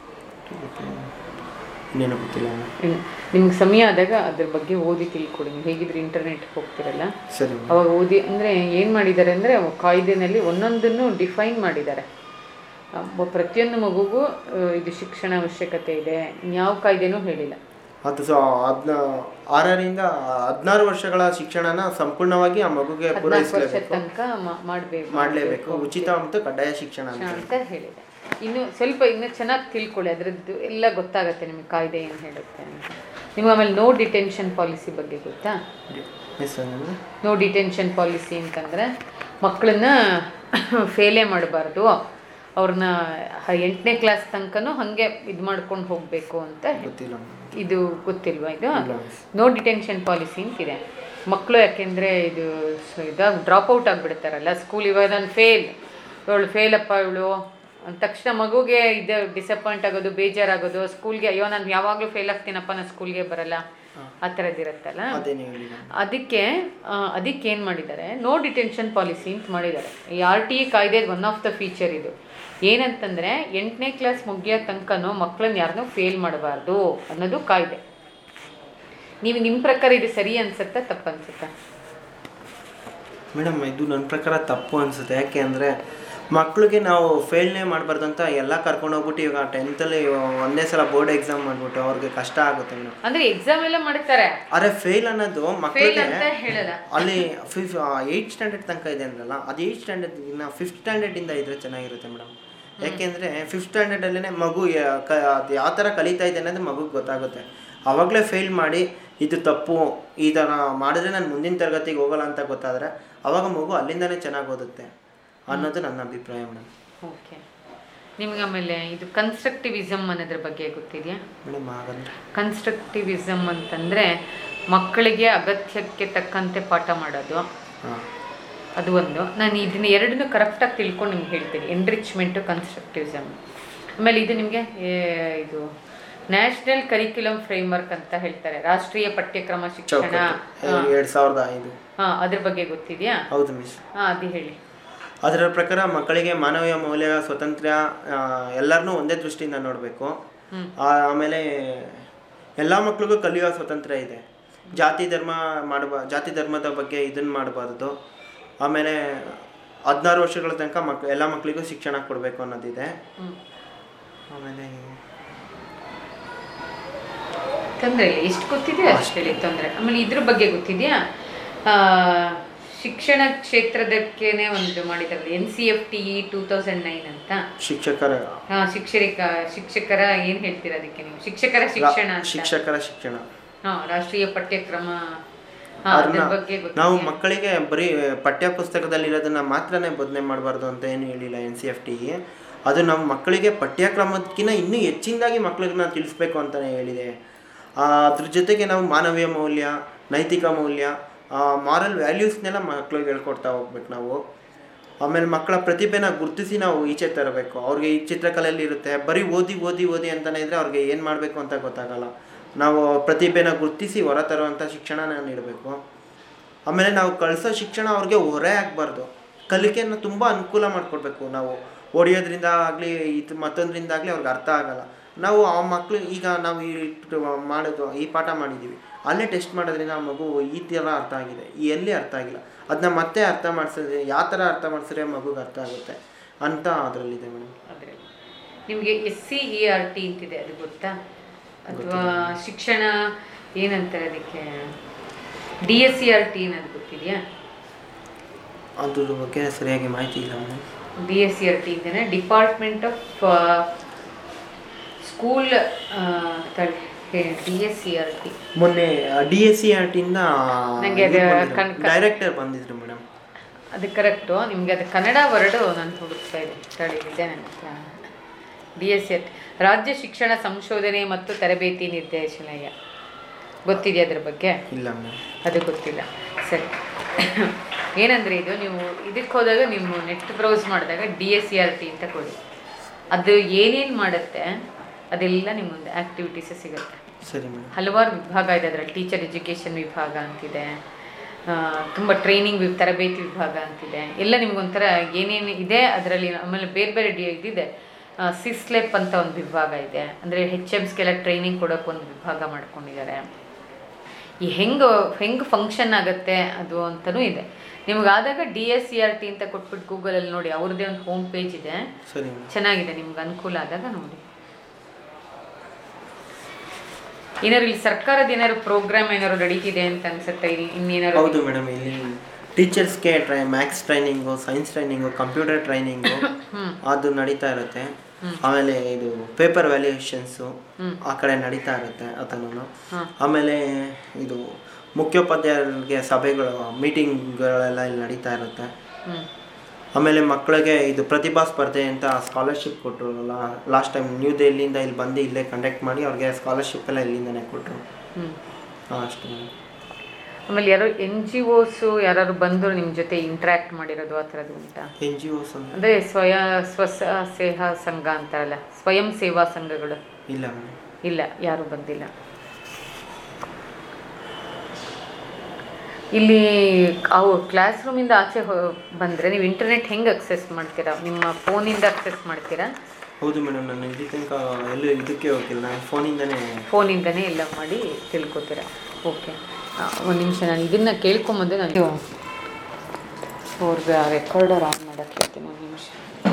ಇನ್ನೇನು ಗೊತ್ತಿಲ್ಲ ನಿಮ್ಗೆ ಸಮಯ ಆದಾಗ ಅದ್ರ ಬಗ್ಗೆ ಓದಿ ತಿಳ್ಕೊಡಿ ನೀವು ಹೇಗಿದ್ರೆ ಇಂಟರ್ನೆಟ್ಗೆ ಹೋಗ್ತಿರಲ್ಲ ಸರಿ ಮೇಡಮ್ ಅವಾಗ ಓದಿ ಅಂದರೆ ಏನು ಮಾಡಿದ್ದಾರೆ ಅಂದರೆ ಕಾಯ್ದೆನಲ್ಲಿ ಒಂದೊಂದನ್ನು ಡಿಫೈನ್ ಮಾಡಿದ್ದಾರೆ ಆ, ಒಬ್ಬ ಪ್ರತಿಯೊಂದು ಮಗುಗೂ ಆ, ಇದು ಶಿಕ್ಷಣ ಅವಶ್ಯಕತೆ ಇದೆ ಇನ್ಯಾವ ಕಾಯ್ದೆನೂ ಹೇಳಿಲ್ಲ ಅದು ಸೊ ಅದನ್ನ ಆರರಿಂದ ಹದಿನಾರು ವರ್ಷಗಳ ಶಿಕ್ಷಣನ ಸಂಪೂರ್ಣವಾಗಿ ಆ ಮಗುಗೆ ಹದಿನಾಲ್ಕು ವರ್ಷದ ಪೂರೈಸಲೇಬೇಕು ತನಕ ಮಾಡಬೇಕು ಮಾಡಲೇಬೇಕು ಉಚಿತ ಮತ್ತು ಕಡ್ಡಾಯ ಶಿಕ್ಷಣ ಅಂತ ಅಂತ ಹೇಳಿದೆ ಇನ್ನು ಸ್ವಲ್ಪ ಇನ್ನು ಚೆನ್ನಾಗಿ ತಿಳ್ಕೊಳ್ಳಿ ಅದರದ್ದು ಎಲ್ಲ ಗೊತ್ತಾಗತ್ತೆ ನಿಮಗೆ ಕಾಯ್ದೆ ಏನು ಹೇಳುತ್ತೆ ಅಂತ ನಿಮ್ಗೆ ಆಮೇಲೆ ನೋ ಡಿಟೆನ್ಷನ್ ಪಾಲಿಸಿ ಬಗ್ಗೆ ಗೊತ್ತಾ yes madam no detention policy ಅಂತಂದರೆ ಮಕ್ಕಳನ್ನ ಫೇಲೇ ಮಾಡಬಾರ್ದು ಅವ್ರನ್ನ ಎಂಟನೇ ಕ್ಲಾಸ್ ತನಕನೂ ಹಾಗೆ ಇದು ಮಾಡ್ಕೊಂಡು ಹೋಗಬೇಕು ಅಂತ ಹೇಳಿ ಗೊತ್ತಿಲ್ಲ ಮೇಡಮ್ ಇದು ಗೊತ್ತಿಲ್ವಾ ಇದು ಇಲ್ಲ. ನೋ ಡಿಟೆನ್ಷನ್ ಪಾಲಿಸಿ ಅಂತಿದೆ ಮಕ್ಕಳು ಯಾಕೆಂದರೆ ಇದು ಸ- ಇದಾಗ ಡ್ರಾಪ್ ಔಟ್ ಆಗಿಬಿಡ್ತಾರಲ್ಲ ಸ್ಕೂಲ್ ಇವಾಗ ನಾನು ಫೇಲ್ ಇವಳು ಫೇಲಪ್ಪ ಇವಳು ಅಂದ ತಕ್ಷಣ ಮಗುಗೆ ಇದು ಡಿಸಪಾಯಿಂಟ್ ಆಗೋದು ಬೇಜಾರಾಗೋದು ಸ್ಕೂಲ್ಗೆ ಅಯ್ಯೋ ನಾನು ಯಾವಾಗಲೂ ಫೇಲ್ ಆಗ್ತೀನಪ್ಪ ನಾನು ಸ್ಕೂಲ್ಗೆ ಬರಲ್ಲ ಆ ಥರದ್ದಿರುತ್ತಲ್ಲ ಅದೇನು ಹೇಳಿ ಮೇಡಮ್ ಅದಕ್ಕೆ ಆ, ಅದಕ್ಕೆ ಏನು ಮಾಡಿದ್ದಾರೆ ನೋ ಡಿಟೆನ್ಷನ್ ಪಾಲಿಸಿ ಅಂತ ಮಾಡಿದ್ದಾರೆ ಈ ಆರ್ ಟಿ ಕಾಯ್ದೆ ಒನ್ ಆಫ್ ದ ಫೀಚರ್ ಇದು ಏನಂತಂದರೆ ಎಂಟನೇ ಕ್ಲಾಸ್ ಮುಗಿಯೋ ತನಕನೂ ಮಕ್ಕಳನ್ನ ಯಾರನ್ನೂ ಫೇಲ್ ಮಾಡಬಾರ್ದು ಅನ್ನೋದು ಕಾಯ್ದೆ ನೀವು ನಿಮ್ಮ ಪ್ರಕಾರ ಇದು ಸರಿ ಅನ್ಸುತ್ತಾ ತಪ್ಪು ಅನ್ಸುತ್ತಾ ಮೇಡಮ್ ಇದು ನನ್ನ ಪ್ರಕಾರ ತಪ್ಪು ಅನಿಸುತ್ತೆ ಯಾಕೆ ಅಂದರೆ ಮಕ್ಕಳಿಗೆ ನಾವು ಫೇಲ್ನೇ ಮಾಡಬಾರ್ದು ಅಂತ ಎಲ್ಲ ಕರ್ಕೊಂಡು ಹೋಗ್ಬಿಟ್ಟು ಇವಾಗ ಟೆಂತಲ್ಲಿ ಒಂದೇ ಸಲ ಬೋರ್ಡ್ ಎಕ್ಸಾಮ್ ಮಾಡಿಬಿಟ್ಟು ಅವ್ರಿಗೆ ಕಷ್ಟ ಆಗುತ್ತೆ ಮೇಡಮ್ ಅಂದರೆ ಎಕ್ಸಾಮ್ ಎಲ್ಲ ಮಾಡ್ತಾರೆ ಆದರೆ ಫೇಲ್ ಅನ್ನೋದು ಫೇಲ್ ಮಕ್ಕಳಿಗೆ ಅಂತ ಹೇಳಲ್ಲ ಅಲ್ಲಿ ಫಿಫ್ ಏಯ್ಟ್ ಸ್ಟ್ಯಾಂಡರ್ಡ್ ತನಕ ಇದೆ ಅಂದ್ರಲ್ಲ ಅದು ಏಯ್ಟ್ ಸ್ಟ್ಯಾಂಡರ್ಡ್ ಇನ್ನು ಫಿಫ್ತ್ ಸ್ಟ್ಯಾಂಡರ್ಡಿಂದ ಇದ್ರೆ ಚೆನ್ನಾಗಿರುತ್ತೆ ಮೇಡಮ್ ಯಾಕೆಂದರೆ ಫಿಫ್ತ್ ಸ್ಟ್ಯಾಂಡರ್ಡಲ್ಲೇ ಮಗು ಯಾ- ಕ ಅದು ಯಾವ ಥರ ಕಲಿತಾ ಇದೆ ಅನ್ನೋದು ಮಗುಗೆ ಗೊತ್ತಾಗುತ್ತೆ ಆವಾಗಲೇ ಫೇಲ್ ಮಾಡಿ ಇದು ತಪ್ಪು ಈ ಥರ ಮಾಡಿದ್ರೆ ನಾನು ಮುಂದಿನ ತರಗತಿಗೆ ಹೋಗಲ್ಲ ಅಂತ ಗೊತ್ತಾದರೆ ಆವಾಗ ಮಗು ಅಲ್ಲಿಂದನೇ ಚೆನ್ನಾಗಿ ಓದುತ್ತೆ ಅನ್ನೋದು ನನ್ನ ಅಭಿಪ್ರಾಯ ಮೇಡಮ್ ಓಕೆ ನಿಮ್ಗೆ ಆಮೇಲೆ ಇದು ಕನ್ಸ್ಟ್ರಕ್ಟಿವಿಸಮ್ ಅನ್ನೋದ್ರ ಬಗ್ಗೆ ಗೊತ್ತಿದೆಯಾ ಮೇಡಮ್ ಹಾಗಂದ್ರೆ ಕನ್ಸ್ಟ್ರಕ್ಟಿವಿಸಮ್ ಅಂತಂದರೆ ಮಕ್ಕಳಿಗೆ ಅಗತ್ಯಕ್ಕೆ ತಕ್ಕಂತೆ ಪಾಠ ಮಾಡೋದು ಹಾಂ ಅದು ಒಂದು ನಾನು ಇದನ್ನ ಎರಡನ್ನೂ ಕರೆಕ್ಟಾಗಿ ತಿಳ್ಕೊಂಡು ನಿಮ್ಗೆ ಹೇಳ್ತೀನಿ ಎನ್ರಿಚ್ಮೆಂಟು ಕನ್ಸ್ಟ್ರಕ್ಟಿವಿಸಮ್ ಆಮೇಲೆ ಇದು ನಿಮಗೆ ಇದು ನ್ಯಾಷನಲ್ ಕರಿಕ್ಯುಲಮ್ ಫ್ರೇಮ್ವರ್ಕ್ ಅಂತ ಹೇಳ್ತಾರೆ ರಾಷ್ಟ್ರೀಯ ಪಠ್ಯಕ್ರಮ ಶಿಕ್ಷಣ ಎರಡು ಸಾವಿರದ ಐದು ಹಾಂ ಅದ್ರ ಬಗ್ಗೆ ಗೊತ್ತಿದೆಯಾ ಹೌದು ಮಿಸ್ ಹಾಂ ಅದು ಹೇಳಿ ಅದರ ಪ್ರಕಾರ ಮಕ್ಕಳಿಗೆ ಮಾನವೀಯ ಮೌಲ್ಯ ಸ್ವಾತಂತ್ರ್ಯ ಎಲ್ಲರನ್ನೂ ಒಂದೇ ದೃಷ್ಟಿಯಿಂದ ನೋಡಬೇಕು ಹ್ಮ್. ಆಮೇಲೆ ಎಲ್ಲ ಮಕ್ಳಿಗೂ ಕಲಿಯುವ ಸ್ವಾತಂತ್ರ್ಯ ಇದೆ ಜಾತಿ ಧರ್ಮ ಮಾಡಬ ಜಾತಿ ಧರ್ಮದ ಬಗ್ಗೆ ಇದನ್ನು ಮಾಡಬಾರ್ದು ಆಮೇಲೆ ಹದಿನಾರು ವರ್ಷಗಳ ತನಕ ಮಕ್ ಎಲ್ಲ ಮಕ್ಕಳಿಗೂ ಶಿಕ್ಷಣ ಕೊಡಬೇಕು ಅನ್ನೋದಿದೆ ಹ್ಞೂ ಆಮೇಲೆ ತೊಂದರೆ ಇಲ್ಲ ಎಷ್ಟು ಗೊತ್ತಿದೆಯೋ ಅಷ್ಟು ಹೇಳಿ ತೊಂದರೆ ಆಮೇಲೆ ಇದ್ರ ಬಗ್ಗೆ ಗೊತ್ತಿದೆಯಾ ಆ, ಶಿಕ್ಷಣ ಕ್ಷೇತ್ರದಕ್ಕೇನೆ ಒಂದು ಮಾಡಿದಾರಲ್ಲ N C F T E two thousand nine ಅಂತ ಶಿಕ್ಷಕರ ಹಾ ಶಿಕ್ಷರಿಕ ಶಿಕ್ಷಕರ ಏನ್ ಹೇಳ್ತೀರಾ ಅದಕ್ಕೆ ನೀವು ಶಿಕ್ಷಕರ ಶಿಕ್ಷಣ ಅಂತ ಶಿಕ್ಷಕರ ಶಿಕ್ಷಣ ಹಾ ರಾಷ್ಟ್ರೀಯ ಪಠ್ಯಕ್ರಮ ಹಾ ಅದ್ರ ಅದನ್ನ ಬಗ್ಗೆ ಗೊತ್ತು ನಾವು ಮಕ್ಕಳಿಗೆ ಬರೀ ಪಠ್ಯ ಪುಸ್ತಕದಲ್ಲಿರೋದನ್ನ ಮಾತ್ರನೇ ಬೋಧನೆ ಮಾಡಬಾರ್ದು ಅಂತ ಏನು ಹೇಳಿಲ್ಲ ಎನ್ ಸಿ ಎಫ್ ಟಿ ಅದು ನಮ್ಮ ಮಕ್ಕಳಿಗೆ ಪಠ್ಯಕ್ರಮಕ್ಕಿಂತ ಇನ್ನೂ ಹೆಚ್ಚಿನದಾಗಿ ಮಕ್ಕಳಿಗೆ ತಿಳಿಸ್ಬೇಕು ಅಂತಲೇ ಹೇಳಿದೆ ಆ, ಅದ್ರ ಜೊತೆಗೆ ನಾವು ಮಾನವೀಯ ಮೌಲ್ಯ ನೈತಿಕ ಮೌಲ್ಯ ಮಾರಲ್ ವ್ಯಾಲ್ಯೂಸ್ನೆಲ್ಲ ಮಕ್ಕಳಿಗೆ ಹೇಳ್ಕೊಡ್ತಾ ಹೋಗ್ಬೇಕು ನಾವು ಆಮೇಲೆ ಮಕ್ಕಳ ಪ್ರತಿಭೆನ ಗುರುತಿಸಿ ನಾವು ಈಚೆ ತರಬೇಕು ಅವ್ರಿಗೆ ಈ ಚಿತ್ರಕಲೆಯಲ್ಲಿ ಇರುತ್ತೆ ಬರೀ ಓದಿ ಓದಿ ಓದಿ ಅಂತಲೇ ಇದ್ದರೆ ಅವ್ರಿಗೆ ಏನು ಮಾಡಬೇಕು ಅಂತ ಗೊತ್ತಾಗಲ್ಲ ನಾವು ಪ್ರತಿಭೆನ ಗುರುತಿಸಿ ಹೊರ ತರುವಂಥ ಶಿಕ್ಷಣನ ನೀಡಬೇಕು ಆಮೇಲೆ ನಾವು ಕಳಿಸೋ ಶಿಕ್ಷಣ ಅವ್ರಿಗೆ ಹೊರೆ ಆಗಬಾರ್ದು ಕಲಿಕೆಯನ್ನು ತುಂಬ ಅನುಕೂಲ ಮಾಡಿಕೊಡ್ಬೇಕು ನಾವು ಹೊಡಿಯೋದ್ರಿಂದ ಆಗಲಿ ಇದು ಮತ್ತೊಂದರಿಂದ ಆಗಲಿ ಅವ್ರಿಗೆ ಅರ್ಥ ಆಗಲ್ಲ ನಾವು ಆ ಮಕ್ಕಳು ಈಗ ನಾವು ಈ ಟ್- ಮಾಡೋದು ಈ ಪಾಠ ಮಾಡಿದ್ದೀವಿ ಅಲ್ಲೇ ಟೆಸ್ಟ್ ಮಾಡೋದ್ರಿಂದ ಆ ಮಗು ಈ ಥರ ಅರ್ಥ ಆಗಿದೆ ಈ ಎಲ್ಲಿ ಅರ್ಥ ಆಗಿಲ್ಲ ಅದನ್ನ ಮತ್ತೆ ಅರ್ಥ ಮಾಡಿಸಿದ್ರೆ ಯಾವ ಥರ ಅರ್ಥ ಮಾಡಿಸಿದ್ರೆ ಮಗುಗೆ ಅರ್ಥ ಆಗುತ್ತೆ ಅಂತ ಅದರಲ್ಲಿದೆ ಮೇಡಮ್ ಅದರಲ್ಲಿ ನಿಮಗೆ S C E R T ಅಂತಿದೆ ಅದು ಗೊತ್ತಾ ಅಥವಾ ಶಿಕ್ಷಣ ಏನಂತಾರೆ ಅದಕ್ಕೆ D S C R T ಅನ್ನೋದು ಗೊತ್ತಿದೆಯಾ ಅದ್ರ ಬಗ್ಗೆ ಸರಿಯಾಗಿ ಮಾಹಿತಿ ಇಲ್ಲ madam D S C R T ಅಂತಲೇ department of school D S C R T ಮೊನ್ನೆ ಡಿ ಎಸ್ ಸಿ ಆರ್ ಟಿಯಿಂದ ನಂಗೆ ಅದು ಕಣ್- ಕಣ್- ಡೈರೆಕ್ಟರ್ ಬಂದಿದ್ರು ಮೇಡಮ್ ಅದು ಕರೆಕ್ಟು ನಿಮಗೆ ಅದು ಕನ್ನಡ ವರ್ಡು ನಾನು ಹುಡುಕ್ತಾ ಇದ್ದೀನಿ ತಡಿ ಇದೆ ನನ್ನ ಹತ್ರ D S C R T ರಾಜ್ಯ ಶಿಕ್ಷಣ ಸಂಶೋಧನೆ ಮತ್ತು ತರಬೇತಿ ನಿರ್ದೇಶನಾಲಯ ಗೊತ್ತಿದೆಯಾ ಅದ್ರ ಬಗ್ಗೆ ಇಲ್ಲ ಮೇಡಮ್ ಅದು ಗೊತ್ತಿಲ್ಲ ಸರಿ ಏನಂದರೆ ಇದು ನೀವು ಇದಕ್ಕೆ ಹೋದಾಗ ನೀವು ನೆಟ್ ಬ್ರೌಸ್ ಮಾಡಿದಾಗ D S C R T ಅಂತ ಕೊಡಿ ಅದು ಏನೇನು ಮಾಡುತ್ತೆ ಅದೆಲ್ಲ ನಿಮ್ಮೊಂದು ಆ್ಯಕ್ಟಿವಿಟೀಸೇ ಸಿಗುತ್ತೆ ಸರಿ ಮೇಡಮ್ ಹಲವಾರು ವಿಭಾಗ ಇದೆ ಅದರಲ್ಲಿ ಟೀಚರ್ ಎಜುಕೇಷನ್ ವಿಭಾಗ ಅಂತಿದೆ ತುಂಬ ಟ್ರೈನಿಂಗ್ ತರಬೇತಿ ವಿಭಾಗ ಅಂತಿದೆ ಎಲ್ಲ ನಿಮ್ಗೊಂಥರ ಏನೇನು ಇದೆ ಅದರಲ್ಲಿ ಆಮೇಲೆ ಬೇರೆ ಬೇರೆ ಡಿ ಇದಿದೆ ಸಿಸ್ಲೆಪ್ ಅಂತ ಒಂದು ವಿಭಾಗ ಇದೆ ಅಂದರೆ ಹೆಚ್ ಎಮ್ಸ್ಗೆಲ್ಲ ಟ್ರೈನಿಂಗ್ ಕೊಡೋಕೆ ಒಂದು ವಿಭಾಗ ಮಾಡ್ಕೊಂಡಿದ್ದಾರೆ ಈ ಹೆಂಗೆ ಹೆಂಗೆ ಫಂಕ್ಷನ್ ಆಗುತ್ತೆ ಅದು ಅಂತಲೂ ಇದೆ ನಿಮ್ಗಾದಾಗ D S C R T ಅಂತ ಕೊಟ್ಬಿಟ್ಟು ಗೂಗಲಲ್ಲಿ ನೋಡಿ ಅವ್ರದ್ದೇ ಒಂದು ಹೋಮ್ ಪೇಜ್ ಇದೆ ಸರಿ ಮೇಡಮ್ ಚೆನ್ನಾಗಿದೆ ನಿಮ್ಗೆ ಅನುಕೂಲ ಆದಾಗ ನೋಡಿ ಏನಾದ್ರು ಇಲ್ಲಿ ಸರ್ಕಾರದ ಏನಾದ್ರು ಪ್ರೋಗ್ರಾಮ್ ಏನಾದ್ರು ನಡೀತಿದೆ ಅಂತ ಅನ್ಸುತ್ತೆ ಇಲ್ಲಿ ಇನ್ನೇನಾದ್ರು ಹೌದು ಮೇಡಮ್ ಇಲ್ಲಿ ಟೀಚರ್ಸ್ಗೆ try maths training science training computer training ಅದು ನಡೀತಾ ಇರುತ್ತೆ ಆಮೇಲೆ ಇದು ಪೇಪರ್ ವ್ಯಾಲ್ಯೂಯೇಷನ್ಸು ಆ ಕಡೆ ನಡೀತಾ ಇರುತ್ತೆ ಅದನ್ನು ಆಮೇಲೆ ಇದು ಮುಖ್ಯೋಪಾಧ್ಯಾಯರಿಗೆ ಸಭೆಗಳು ಮೀಟಿಂಗ್ಗಳೆಲ್ಲ ಇಲ್ಲಿ ನಡೀತಾ ಇರುತ್ತೆ ಹ್ಮ್ ಆಮೇಲೆ ಮಕ್ಕಳಿಗೆ ಇದು ಪ್ರತಿಭಾ ಸ್ಪರ್ಧೆ ಅಂತ ಸ್ಕಾಲರ್ಶಿಪ್ ಕೊಟ್ಟರು ಲಾಸ್ಟ್ ಟೈಮ್ ನ್ಯೂ ದೆಹಲಿಯಿಂದ ಇಲ್ಲಿ ಬಂದು ಇಲ್ಲೇ ಕಂಡಕ್ಟ್ ಮಾಡಿ ಅವ್ರಿಗೆ ಸ್ಕಾಲರ್ಶಿಪ್ ಎಲ್ಲ ಇಲ್ಲಿಂದನೇ ಕೊಟ್ಟರು ಹ್ಮ್ ಅಷ್ಟು ಆಮೇಲೆ ಯಾರೋ ಎನ್ ಜಿ ಒಸು ಯಾರು ಬಂದು ನಿಮ್ಮ ಜೊತೆ ಇಂಟ್ರ್ಯಾಕ್ಟ್ ಮಾಡಿರೋದು ಆ ಥರದ್ದು ಉಂಟಾ ಎನ್ ಜಿ ಒಸ್ ಅಂದ್ರೆ ಅಂದರೆ ಸ್ವಯ ಸ್ವ ಸೇವಾ ಸಂಘ ಅಂತಾರಲ್ಲ ಸ್ವಯಂ ಸೇವಾ ಸಂಘಗಳು ಇಲ್ಲ ಮೇಡಮ್ ಇಲ್ಲ ಯಾರು ಬಂದಿಲ್ಲ ಇಲ್ಲಿ ಅವು ಕ್ಲಾಸ್ ರೂಮಿಂದ ಆಚೆ ಹೊ- ಬಂದ್ರೆ ನೀವು ಇಂಟರ್ನೆಟ್ ಹೆಂಗೆ ಅಕ್ಸೆಸ್ ಮಾಡ್ತೀರಾ ನಿಮ್ಮ ಫೋನಿಂದ ಅಕ್ಸೆಸ್ ಮಾಡ್ತೀರಾ ಹೌದು ಮೇಡಮ್ ನಾನು ಇಲ್ಲಿ ತನಕ ಎಲ್ಲೂ ಇದಕ್ಕೆ ಹೋಗಿಲ್ಲ ನಾನು ಫೋನಿಂದನೇ ಫೋನಿಂದನೇ ಎಲ್ಲ ಮಾಡಿ ತಿಳ್ಕೊತೀರಾ ಓಕೆ ಒಂದು ನಿಮಿಷ ನಾನು ಇದನ್ನು ಕೇಳ್ಕೊಂಬಂದೆ ನಾನು ಅವ್ರಿಗೆ ರೆಕಾರ್ಡರ್ ಆನ್ ಮಾಡೋಕ್ಕೆ ಹೇಳ್ತೀನಿ ಒಂದು ನಿಮಿಷ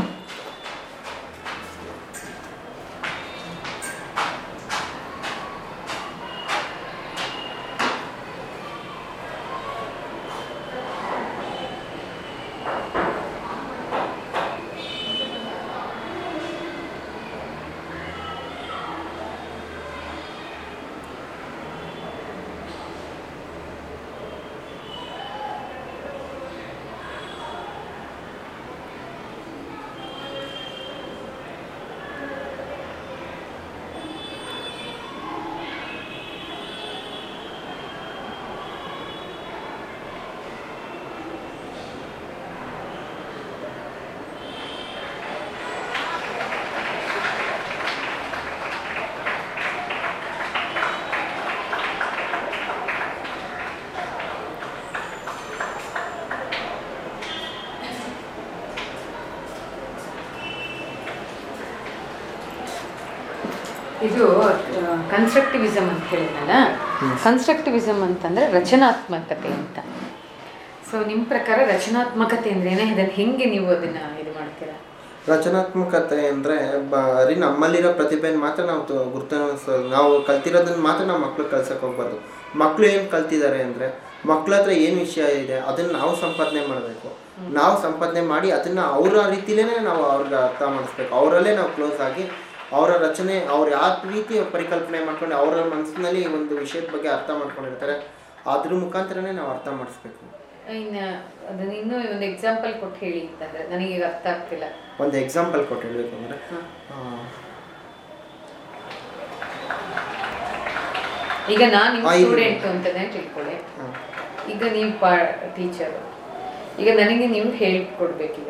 ಇದು ಕನ್ಸ್ಟ್ರಕ್ಟಿವಿಸಮ್ ಅಂತ ಹೇಳಿದ್ನಲ್ಲ ಕನ್ಸ್ಟ್ರಕ್ಟಿವಿಸಮ್ ಅಂತಂದರೆ ರಚನಾತ್ಮಕತೆ ಅಂತ ಸೊ ನಿಮ್ಮ ಪ್ರಕಾರ ರಚನಾತ್ಮಕತೆ ಅಂದ್ರೆ ಏನೇ ಅದನ್ನು ಹೆಂಗೆ ನೀವು ಅದನ್ನು ಇದು ಮಾಡ್ತೀರಾ ರಚನಾತ್ಮಕತೆ ಅಂದರೆ ಬರೀ ನಮ್ಮಲ್ಲಿರೋ ಪ್ರತಿಭೆನ ಮಾತ್ರ ನಾವು ತ- ಗುರುತಿಸೋ ನಾವು ಕಲ್ತಿರೋದನ್ನ ಮಾತ್ರ ನಾವು ಮಕ್ಳಿಗೆ ಕಳ್ಸಕ್ಕೆ ಹೋಗ್ಬಾರ್ದು ಮಕ್ಕಳು ಏನು ಕಲ್ತಿದ್ದಾರೆ ಅಂದರೆ ಮಕ್ಳ ಹತ್ರ ಏನು ವಿಷಯ ಇದೆ ಅದನ್ನು ನಾವು ಸಂಪಾದನೆ ಮಾಡಬೇಕು ನಾವು ಸಂಪಾದನೆ ಮಾಡಿ ಅದನ್ನು ಅವರ ರೀತಿಲೇ ನಾವು ಅವ್ರಿಗೆ ಅರ್ಥ ಮಾಡಿಸ್ಬೇಕು ಅವರಲ್ಲೇ ನಾವು ಕ್ಲೋಸ್ ಆಗಿ ಅವರ ರಚನೆ ಅವ್ರು ಯಾವ ರೀತಿ ಪರಿಕಲ್ಪನೆ ಮಾಡ್ಕೊಂಡು ಅವರ ಮನಸ್ಸಿನಲ್ಲಿ ಒಂದು ವಿಷಯದ ಬಗ್ಗೆ ಅರ್ಥ ಮಾಡ್ಕೊಂಡಿರ್ತಾರೆ ಅದ್ರ ಮುಖಾಂತರನೇ ನಾವು ಅರ್ಥ ಮಾಡಿಸ್ಬೇಕು ಇನ್ನು ಅದನ್ನ ಇನ್ನೂ ಒಂದು ಎಕ್ಸಾಂಪಲ್ ಕೊಟ್ಟು ಹೇಳಿ ಅಂತಂದರೆ ನನಗೆ ಈಗ ಅರ್ಥ ಆಗ್ತಿಲ್ಲ ಒಂದು ಎಕ್ಸಾಂಪಲ್ ಕೊಟ್ಟು ಹೇಳಬೇಕು ಅಂದರೆ ಈಗ ನಾನು ನಿಮ್ಮ ಆ, ಇಲ್ಲಿ- ಸ್ಟೂಡೆಂಟ್ ಅಂತಲೇ ತಿಳ್ಕೊಳ್ಳಿ ಹಾಂ ಈಗ ನೀವು ಪಾ ಟೀಚರು ಈಗ ನನಗೆ ನೀವು ಹೇಳ್ಕೊಡ್ಬೇಕೀಗ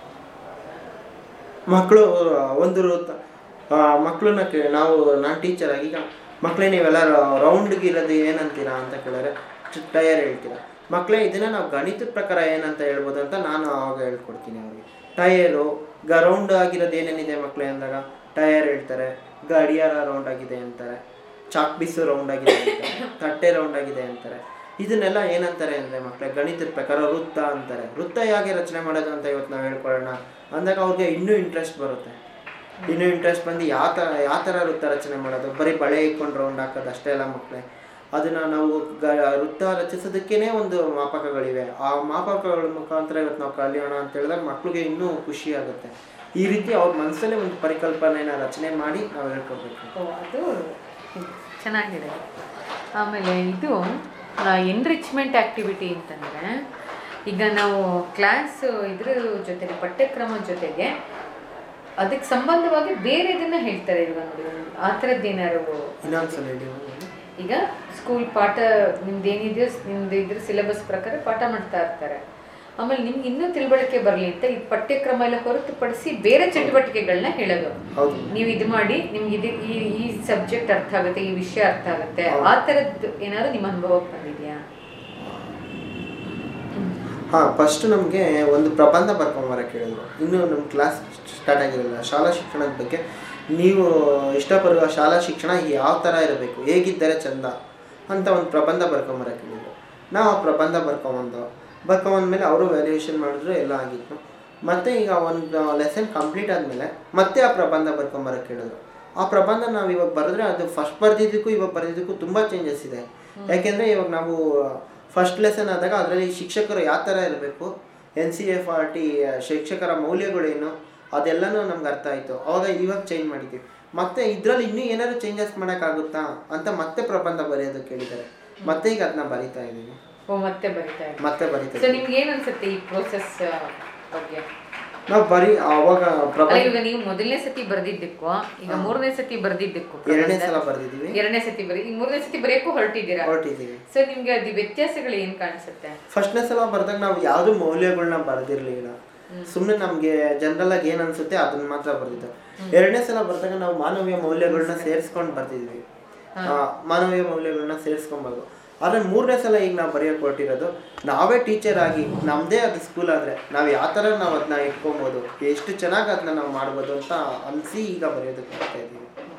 ಮಕ್ಕಳು ಒಂದು ತ- ಆ, ಮಕ್ಕಳನ್ನ ಕೇ ನಾವು ನಾನು ಟೀಚರ್ ಆಗಿ ಈಗ ಮಕ್ಕಳೇ ನೀವೆಲ್ಲ ರೌಂಡ್ಗೆ ಇರೋದು ಏನಂತೀರಾ ಅಂತ ಕೇಳಿದ್ರೆ ಟಯರ್ ಹೇಳ್ತೀರಾ ಮಕ್ಕಳೇ ಇದನ್ನ ನಾವು ಗಣಿತದ ಪ್ರಕಾರ ಏನಂತ ಹೇಳ್ಬೋದು ಅಂತ ನಾನು ಆವಾಗ ಹೇಳ್ಕೊಡ್ತೀನಿ ಅವ್ರಿಗೆ ಟಯರು ಗ ರೌಂಡ್ ಆಗಿರೋದು ಏನೇನಿದೆ ಮಕ್ಕಳೇ ಅಂದಾಗ ಟಯರ್ ಹೇಳ್ತಾರೆ ಗಡಿಯಾರ ರೌಂಡ್ ಆಗಿದೆ ಅಂತಾರೆ ಚಾಕ್ ಬಿಸು ರೌಂಡ್ ಆಗಿದೆ ಅಂತಾರೆ ತಟ್ಟೆ ರೌಂಡ್ ಆಗಿದೆ ಅಂತಾರೆ ಇದನ್ನೆಲ್ಲ ಏನಂತಾರೆ ಅಂದರೆ ಮಕ್ಕಳೇ ಗಣಿತದ ಪ್ರಕಾರ ವೃತ್ತ ಅಂತಾರೆ ವೃತ್ತ ಹೇಗೆ ರಚನೆ ಮಾಡೋದು ಅಂತ ಇವತ್ತು ನಾವು ಹೇಳ್ಕೊಳ್ಳೋಣ ಅಂದಾಗ ಅವ್ರಿಗೆ ಇನ್ನೂ ಇಂಟ್ರೆಸ್ಟ್ ಬರುತ್ತೆ ಇನ್ನೂ ಇಂಟ್ರೆಸ್ಟ್ ಬಂದು ಯಾವ ಥರ ಯಾವ ಥರ ವೃತ್ತ ರಚನೆ ಮಾಡೋದು ಬರೀ ಬಳೆ ಇಟ್ಕೊಂಡು ರೌಂಡ್ ಹಾಕೋದು ಅಷ್ಟೇ ಅಲ್ಲ ಮಕ್ಕಳೇ ಅದನ್ನು ನಾವು ಗ ವೃತ್ತ ರಚಿಸೋದಕ್ಕೇ ಒಂದು ಮಾಪಕಗಳಿವೆ ಆ ಮಾಪಕಗಳ ಮುಖಾಂತರ ಇವತ್ತು ನಾವು ಕಲಿಯೋಣ ಅಂತ ಹೇಳಿದಾಗ ಮಕ್ಕಳಿಗೆ ಇನ್ನೂ ಖುಷಿ ಆಗುತ್ತೆ ಈ ರೀತಿ ಅವ್ರ ಮನಸ್ಸಲ್ಲೇ ಒಂದು ಪರಿಕಲ್ಪನೆನ ರಚನೆ ಮಾಡಿ ನಾವು ಹೇಳ್ಕೊಬೇಕು ಓ ಅದು ಚೆನ್ನಾಗಿದೆ ಆಮೇಲೆ ಇದು ಎನ್ರಿಚ್ಮೆಂಟ್ ಆ್ಯಕ್ಟಿವಿಟಿ ಅಂತಂದರೆ ಈಗ ನಾವು ಕ್ಲಾಸ್ ಇದ್ರ ಜೊತೆಗೆ ಪಠ್ಯಕ್ರಮದ ಜೊತೆಗೆ ಅದಕ್ಕೆ ಸಂಬಂಧವಾಗಿ ಬೇರೆ ಇದನ್ನ ಹೇಳ್ತಾರೆ ಇಲ್ವಾ ನೋಡಿ ಆ ಥರದ್ದು ಏನಾದ್ರು ಇನ್ನೊಂದ್ಸಲ ಹೇಳಿ ಈಗ ಸ್ಕೂಲ್ ಪಾಠ ನಿಮ್ದು ಏನಿದೆಯೋ ನಿಮ್ದು ಇದ್ರ ಸಿಲೆಬಸ್ ಪ್ರಕಾರ ಪಾಠ ಮಾಡ್ತಾ ಇರ್ತಾರೆ ಆಮೇಲೆ ನಿಮ್ಗೆ ಇನ್ನೂ ತಿಳುವಳಿಕೆ ಬರಲಿ ಅಂತ ಈ ಪಠ್ಯಕ್ರಮ ಎಲ್ಲ ಹೊರತುಪಡಿಸಿ ಬೇರೆ ಚಟುವಟಿಕೆಗಳನ್ನ ಹೇಳೋದು ಹೌದು ನೀವು ಇದು ಮಾಡಿ ನಿಮ್ಗೆ ಇದು ಈ ಈ ಸಬ್ಜೆಕ್ಟ್ ಅರ್ಥ ಆಗುತ್ತೆ ಈ ವಿಷಯ ಅರ್ಥ ಆಗುತ್ತೆ ಆ ಥರದ್ದು ಏನಾದ್ರು ನಿಮ್ಮ ಅನುಭವಕ್ಕೆ ಬಂದಿದೆಯಾ ಹಾಂ ಫಸ್ಟ್ ನಮಗೆ ಒಂದು ಪ್ರಬಂಧ ಬರ್ಕೊಂಬರಕ್ಕೆ ಹೇಳಿದ್ರು ಇನ್ನೂ ನಮ್ಮ ಕ್ಲಾಸ್ ಸ್ಟಾರ್ಟ್ ಆಗಿರಲಿಲ್ಲ ಶಾಲಾ ಶಿಕ್ಷಣದ ಬಗ್ಗೆ ನೀವು ಇಷ್ಟಪಡುವ ಶಾಲಾ ಶಿಕ್ಷಣ ಯಾವ ಥರ ಇರಬೇಕು ಹೇಗಿದ್ದರೆ ಚಂದ ಅಂತ ಒಂದು ಪ್ರಬಂಧ ಬರ್ಕೊಂಬರಕ್ಕೆ ಹೇಳಿದ್ರು ನಾವು ಆ ಪ್ರಬಂಧ ಬರ್ಕೊಂಬಂದು ಬರ್ಕೊಂಬಂದ್ಮೇಲೆ ಅವರು ವ್ಯಾಲ್ಯೂಯೇಷನ್ ಮಾಡಿದ್ರು ಎಲ್ಲ ಆಗಿತ್ತು ಮತ್ತು ಈಗ ಒಂದು ಲೆಸನ್ ಕಂಪ್ಲೀಟ್ ಆದಮೇಲೆ ಮತ್ತೆ ಆ ಪ್ರಬಂಧ ಬರ್ಕೊಂಬರಕ್ಕೆ ಹೇಳಿದ್ರು ಆ ಪ್ರಬಂಧ ನಾವು ಇವಾಗ ಬರೆದ್ರೆ ಅದು ಫಸ್ಟ್ ಬರೆದಿದ್ದಕ್ಕೂ ಇವಾಗ ಬರೆದಿದ್ದಕ್ಕೂ ತುಂಬ ಚೇಂಜಸ್ ಇದೆ ಯಾಕೆಂದರೆ ಇವಾಗ ನಾವು ಫಸ್ಟ್ ಲೆಸನ್ ಆದಾಗ ಅದರಲ್ಲಿ ಶಿಕ್ಷಕರು ಯಾವ ಥರ ಇರಬೇಕು N C F R T ಶಿಕ್ಷಕರ ಮೌಲ್ಯಗಳೇನು ಅದೆಲ್ಲನೂ ನಮ್ಗೆ ಅರ್ಥ ಆಯಿತು ಅವಾಗ ಇವಾಗ ಚೇಂಜ್ ಮಾಡಿದ್ದೀವಿ ಮತ್ತೆ ಇದರಲ್ಲಿ ಇನ್ನೂ ಏನಾದ್ರು ಚೇಂಜಸ್ ಮಾಡೋಕ್ಕಾಗುತ್ತಾ ಅಂತ ಮತ್ತೆ ಪ್ರಬಂಧ ಬರೆಯೋದಕ್ಕೆ ಹೇಳಿದ್ದಾರೆ ಮತ್ತೆ ಈಗ ಅದನ್ನ ಬರಿತಾ ಇದ್ದೀನಿ ಓ ಮತ್ತೆ ಬರಿತಾ ಇದ್ದೀವಿ ಮತ್ತೆ ಬರಿತಾ ಸೊ ಇದ್ದೀನಿ ನಿಮ್ಗೆ ಏನ್ ಅನ್ಸುತ್ತೆ ಈ ಪ್ರೋಸೆಸ್ ಬಗ್ಗೆ ನಾವು ಬರೀ ಅವಾಗ ಅಲ್ಲ ಪ್ರಬಂಧ ಇವಾಗ ನೀವು ಮೊದಲನೇ ಸತಿ ಬರ್ದಿದ್ದಕ್ಕೂ ಈಗ ಮೂರನೇ ಸತಿ ಬರ್ದಿದ್ದಕ್ಕೂ ಎರಡನೇ ಸಲ ಬರೆದಿದ್ದೀವಿ ಎರಡನೇ ಸತಿ ಬರೀ ಈಗ ಮೂರನೇ ಸತಿ ಬರೆಯಕ್ಕೂ ಹೊರಟಿದ್ದೀರಾ ಹೊರಟಿದ್ದೀವಿ ಸೊ ನಿಮ್ಗೆ ಅದು ವ್ಯತ್ಯಾಸಗಳು ಏನ್ ಕಾಣಿಸುತ್ತೆ ಫಸ್ಟ್ನೇ ಸಲ ಬರ್ದಾಗ ನಾವು ಯಾವುದು ಮೌಲ್ಯಗಳನ್ನ ಬರೆದಿರ್ಲಿಲ್ಲ ಸುಮ್ಮನೆ ನಮಗೆ ಜನರಲ್ ಆಗಿ ಏನು ಅನ್ಸುತ್ತೆ ಅದನ್ನ ಮಾತ್ರ ಬರ್ದಿದ್ದು ಎರಡನೇ ಸಲ ಬರ್ದಾಗ ನಾವು ಮಾನವೀಯ ಮೌಲ್ಯಗಳನ್ನ ಸೇರಿಸ್ಕೊಂಡು ಬರ್ತಿದ್ವಿ ಆ, ಮಾನವೀಯ ಮೌಲ್ಯಗಳನ್ನ ಸೇರಿಸ್ಕೊಬೋದು ಆದರೆ ಮೂರನೇ ಸಲ ಈಗ ನಾವು ಬರೆಯೋಕೆ ಹೊರಟಿರೋದು ನಾವೇ ಟೀಚರ್ ಆಗಿ ನಮ್ಮದೇ ಅದು ಸ್ಕೂಲ್ ಆದರೆ ನಾವು ಯಾವ ಥರ ನಾವು ಅದನ್ನ ಇಟ್ಕೊಬೋದು ಎಷ್ಟು ಚೆನ್ನಾಗಿ ಅದನ್ನ ನಾವು ಮಾಡ್ಬೋದು ಅಂತ ಅನಿಸಿ ಈಗ ಬರೆಯೋದಕ್ಕೆ ಬರ್ತಾ ಇದ್ದೀವಿ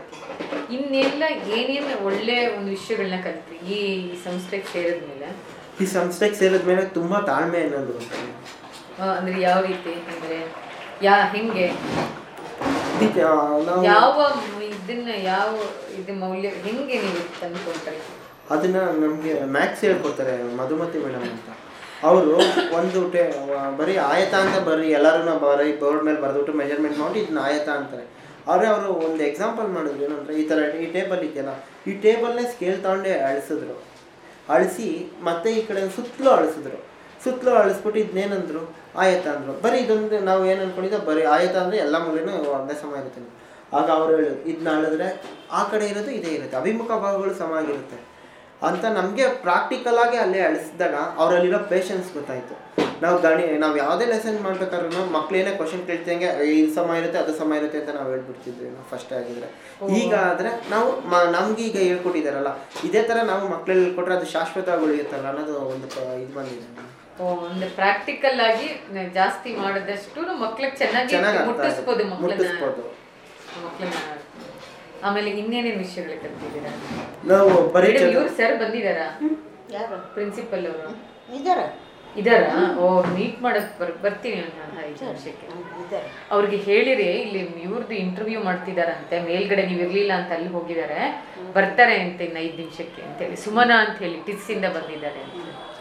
ಇನ್ನೆಲ್ಲ ಏನೇನು ಒಳ್ಳೆ ಒಂದು ವಿಷಯಗಳನ್ನ ಕಲ್ತ್ರಿ ಈ ಸಂಸ್ಥೆಗೆ ಸೇರಿದ್ಮೇಲೆ ಈ ಸಂಸ್ಥೆಗೆ ಸೇರಿದ ಮೇಲೆ ತುಂಬ ತಾಳ್ಮೆ ಅನ್ನೋದು ಬಂತು. ಆ, ಅಂದ್ರೆ ಯಾವ ರೀತಿ ಅಂದ್ರೆ ಯಾ ಹೆಂಗೆ ಇದಕ್ಕೆ, ಆ, ನಾವು ಯಾವ ಇದನ್ನ ಯಾವ ಇದು ಮೌಲ್ಯ ಹೆಂಗೆ ನೀವು ತಂದ್ಕೊಂಡ್ರಿ ಅದನ್ನ ನಮಗೆ ಮ್ಯಾಥ್ಸ್ ಹೇಳ್ಕೊಡ್ತಾರೆ ಮಧುಮತಿ ಮೇಡಮ್ ಅಂತ ಅವರು ಒಂದು ಟೇ ಬರೀ ಆಯತ ಅಂತ ಬರೀ ಎಲ್ಲರೂ ಬರೀ ಬೋರ್ಡ್ ಮೇಲೆ ಬರೆದ್ಬಿಟ್ಟು ಮೆಜರ್ಮೆಂಟ್ ಮಾಡಿ ಇದನ್ನ ಆಯತ ಅಂತಾರೆ ಆದರೆ ಅವರು ಒಂದು ಎಕ್ಸಾಂಪಲ್ ಮಾಡಿದ್ರು ಏನಂದ್ರೆ ಈ ಥರ ಈ ಟೇಬಲ್ ಇದೆಯಲ್ಲ ಈ ಟೇಬಲ್ನೇ ಸ್ಕೇಲ್ ತಗೊಂಡೆ ಅಳಿಸಿದ್ರು ಅಳಿಸಿ ಮತ್ತೆ ಈ ಕಡೆ ಸುತ್ತಲೂ ಅಳಿಸಿದ್ರು ಸುತ್ತಲೂ ಅಳಿಸ್ಬಿಟ್ಟು ಇದನ್ನೇನಂದ್ರು ಆಯತ ಅಂದರು ಬರೀ ಇದೊಂದು ನಾವು ಏನು ಅನ್ಕೊಂಡಿದ್ದೆ ಬರೀ ಆಯತ ಅಂದರೆ ಎಲ್ಲ ಮೂಲೆನೂ ಒಂದೇ ಸಮ ಇರುತ್ತೆ ಆಗ ಅವ್ರು ಹೇಳಿದ್ರು ಇದನ್ನ ಅಳಿದ್ರೆ ಆ ಕಡೆ ಇರೋದು ಇದೇ ಇರುತ್ತೆ ಅಭಿಮುಖ ಭಾಗಗಳು ಸಮ ಆಗಿರುತ್ತೆ ಅಂತ ನಮಗೆ ಪ್ರಾಕ್ಟಿಕಲ್ ಆಗಿ ಅಲ್ಲೇ ಅಳಿಸಿದಾಗ ಅವರಲ್ಲಿರೋ ಪೇಷನ್ಸ್ ಗೊತ್ತಾಯ್ತು ನಾವು ಗಣಿ ನಾವು ಯಾವುದೇ ಲೆಸನ್ ಮಾಡ್ಬೇಕಾದ್ರೂ ಮಕ್ಳು ಏನೇ ಕ್ವಶನ್ ಕೇಳ್ತಿದಂಗೆ ಇದು ಸಮ ಇರುತ್ತೆ ಅದು ಸಮ ಇರುತ್ತೆ ಅಂತ ನಾವು ಹೇಳ್ಬಿಡ್ತಿದ್ವಿ ನಾವು ಫಸ್ಟ್ ಆಗಿದ್ರೆ ಈಗ ಆದರೆ ನಾವು ಮ ನಮ್ಗೆ ಈಗ ಹೇಳ್ಕೊಟ್ಟಿದ್ದಾರಲ್ಲ ಇದೇ ಥರ ನಾವು ಮಕ್ಳಲ್ಲಿ ಹೇಳ್ಕೊಟ್ರೆ ಅದು ಶಾಶ್ವತವಾಗಿ ಉಳಿಯುತ್ತಲ್ಲ ಅನ್ನೋದು ಒಂದು ಪ- ಇದು ಬಂದಿದೆ ಓ ಒಂದು ಪ್ರಾಕ್ಟಿಕಲ್ ಆಗಿ ನ- ಜಾಸ್ತಿ ಮಾಡಿದಷ್ಟು ಮಕ್ಳಿಗೆ ಚೆನ್ನಾಗಿ ಚೆನ್ನಾಗಿ ಅರ್ಥ ಮುಟ್ಟಿಸ್ಬೋದು ಆಗುತ್ತೆ. ಮಕ್ಕಳನ್ನ ಮುಟ್ಟಿಸ್ಬೋದು ಮಕ್ಕಳನ್ನ ಆಮೇಲೆ ಇನ್ನೇನೇನು ವಿಷಯಗಳು ಕಲ್ತಿದ್ದೀರಾ ನಾವು ಬರೀ ಮೇಡಮ್ ಚೆನ್ನ- ಇವ್ರು ಸರ್ ಬಂದಿದ್ದಾರಾ ಯಾರು ಪ್ರಿನ್ಸಿಪಲ್ ಅವರು ಇದ್ದಾರೆ ಇದಾರಾ ಓ ಮೀಟ್ ಮಾಡಕ್ ಬರ್ ಬರ್ತೀನಿ ನಾನು ಐದು ನಿಮಿಷಕ್ಕೆ ಇದ್ದಾರೆ ಅವ್ರಿಗೆ ಹೇಳಿರಿ ಇಲ್ಲಿ ಇವ್ರದ್ದು ಇಂಟರ್ವ್ಯೂ ಮಾಡ್ತಿದಾರಂತೆ ಮೇಲ್ಗಡೆ ನೀವು ಇರ್ಲಿಲ್ಲ ಅಂತ ಅಲ್ಲಿ ಹೋಗಿದ್ದಾರೆ ಬರ್ತಾರೆ ಅಂತ ಇನ್ನು ಐದು ನಿಮಿಷಕ್ಕೆ ಅಂತೇಳಿ ಸುಮನ ಅಂತ ಹೇಳಿ ಟಿಸ್ ಇಂದ ಬಂದಿದ್ದಾರೆ ಅಂತ.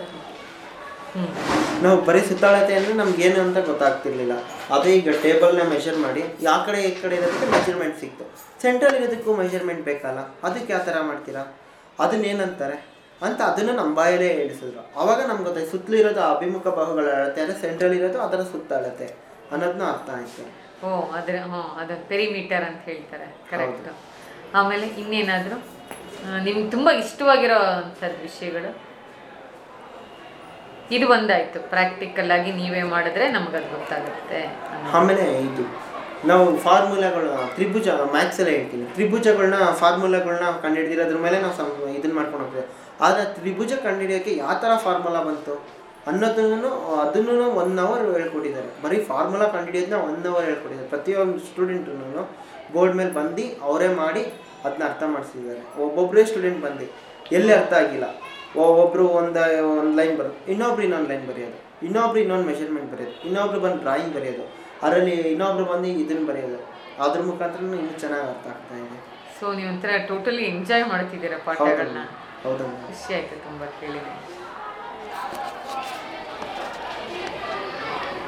ಹ್ಮ್ ನಾವು ಬರೀ ಸುತ್ತಾಳತೆ ಅಂದರೆ ನಮ್ಗೆ ಏನು ಅಂತ ಗೊತ್ತಾಗ್ತಿರ್ಲಿಲ್ಲ ಅದೇ ಈಗ ಟೇಬಲ್ನ ಮೆಷರ್ ಮಾಡಿ ಯಾವ ಕಡೆ ಈ ಕಡೆ ಇರೋದಕ್ಕೆ ಮೆಜರ್ಮೆಂಟ್ ಸಿಕ್ತು ಸೆಂಟ್ರಲ್ ಇರೋದಕ್ಕೂ ಮೆಜರ್ಮೆಂಟ್ ಬೇಕಲ್ಲ ಅದಕ್ಕೆ ಯಾವ ಥರ ಮಾಡ್ತೀರಾ ಅದನ್ನೇನಂತಾರೆ ಅಂತ ಅದನ್ನು ನಮ್ಮ ಬಾಯಲ್ಲೇ ಹೇಳಿಸಿದ್ರು ಅವಾಗ ನಮ್ಗೆ ಗೊತ್ತಾಯ್ತು ಸುತ್ತಲೂ ಇರೋದು ಅಭಿಮುಖ ಭಾಗಗಳ ಅಳತೆ ಅಂದರೆ ಸೆಂಟ್ರಲ್ ಇರೋದು ಅದರ ಸುತ್ತ ಅಳತೆ ಅನ್ನೋದನ್ನ ಅರ್ಥ ಆಯ್ತು ಓ ಅದ್ರ ಹ್ಞೂ ಅದು ಪೆರಿಮೀಟರ್ ಅಂತ ಹೇಳ್ತಾರೆ ಕರೆಕ್ಟ್ ಆಮೇಲೆ ಇನ್ನೇನಾದರೂ ನಿಮ್ಗೆ ತುಂಬ ಇಷ್ಟವಾಗಿರೋ ಅಂಥದ್ದು ವಿಷಯಗಳು ಇದು ಒಂದಾಯ್ತು ಪ್ರಾಕ್ಟಿಕಲ್ ಆಗಿ ನೀವೇ ಮಾಡಿದ್ರೆ ನಮ್ಗದು ಗೊತ್ತಾಗುತ್ತೆ ಅನ್ನೋದು. ಆಮೇಲೆ ಇದು ನಾವು ಫಾರ್ಮುಲಾಗಳು ತ್ರಿಭುಜ ಮ್ಯಾಥ್ಸ್ ಎಲ್ಲ ಹೇಳ್ತೀನಿ ತ್ರಿಭುಜಗಳನ್ನ ಫಾರ್ಮುಲಾಗಳನ್ನ ಕಂಡುಹಿಡಿದಿರೋದ್ರ ಮೇಲೆ ನಾವು ಸಮ್ ಇದನ್ನ ಮಾಡ್ಕೊಂಡು ಹೋಗ್ತೀವಿ ಆದರೆ ತ್ರಿಭುಜ ಕಂಡುಹಿಡಿಯೋಕ್ಕೆ ಯಾವ ಥರ ಫಾರ್ಮುಲಾ ಬಂತು ಅನ್ನೋದನ್ನು ಅದನ್ನು ಒನ್ ಅವರ್ ಹೇಳ್ಕೊಟ್ಟಿದ್ದಾರೆ ಬರೀ ಫಾರ್ಮುಲಾ ಕಂಡುಹಿಡಿಯೋದನ್ನ ಒನ್ ಅವರ್ ಹೇಳ್ಕೊಟ್ಟಿದ್ದಾರೆ ಪ್ರತಿಯೊಂದು ಸ್ಟೂಡೆಂಟನ್ನು ಬೋರ್ಡ್ ಮೇಲೆ ಬಂದು ಅವರೇ ಮಾಡಿ ಅದನ್ನ ಅರ್ಥ ಮಾಡಿಸಿದ್ದಾರೆ ಒಬ್ಬೊಬ್ಬರೇ ಸ್ಟೂಡೆಂಟ್ ಬಂದು ಎಲ್ಲಿ ಅರ್ಥ ಆಗಿಲ್ಲ ಒಬ್ಬೊಬ್ರು ಒಂದು ಒಂದು ಲೈನ್ ಬರೋದು ಇನ್ನೊಬ್ರು ಇನ್ನೊಂದು ಲೈನ್ ಬರೆಯೋದು ಇನ್ನೊಬ್ರು ಇನ್ನೊಂದು ಮೆಷರ್ಮೆಂಟ್ ಬರೆಯೋದು ಇನ್ನೊಬ್ರು ಬಂದು ಡ್ರಾಯಿಂಗ್ ಬರೆಯೋದು ಅದರಲ್ಲಿ ಇನ್ನೊಬ್ರು ಬಂದು ಇದನ್ನು ಬರೆಯೋದು ಅದ್ರ ಮುಖಾಂತರ ಇನ್ನೂ ಚೆನ್ನಾಗಿ ಅರ್ಥ ಆಗ್ತಾ ಇದೆ ಸೊ ನೀವು ಒಂಥರ ಟೋಟಲಿ ಎಂಜಾಯ್ ಮಾಡ್ತಿದ್ದೀರಾ ಪಾಠಗಳನ್ನ ಹೌದಮ್ಮ ಖುಷಿ ಆಯ್ತು ತುಂಬ ಕೇಳಿ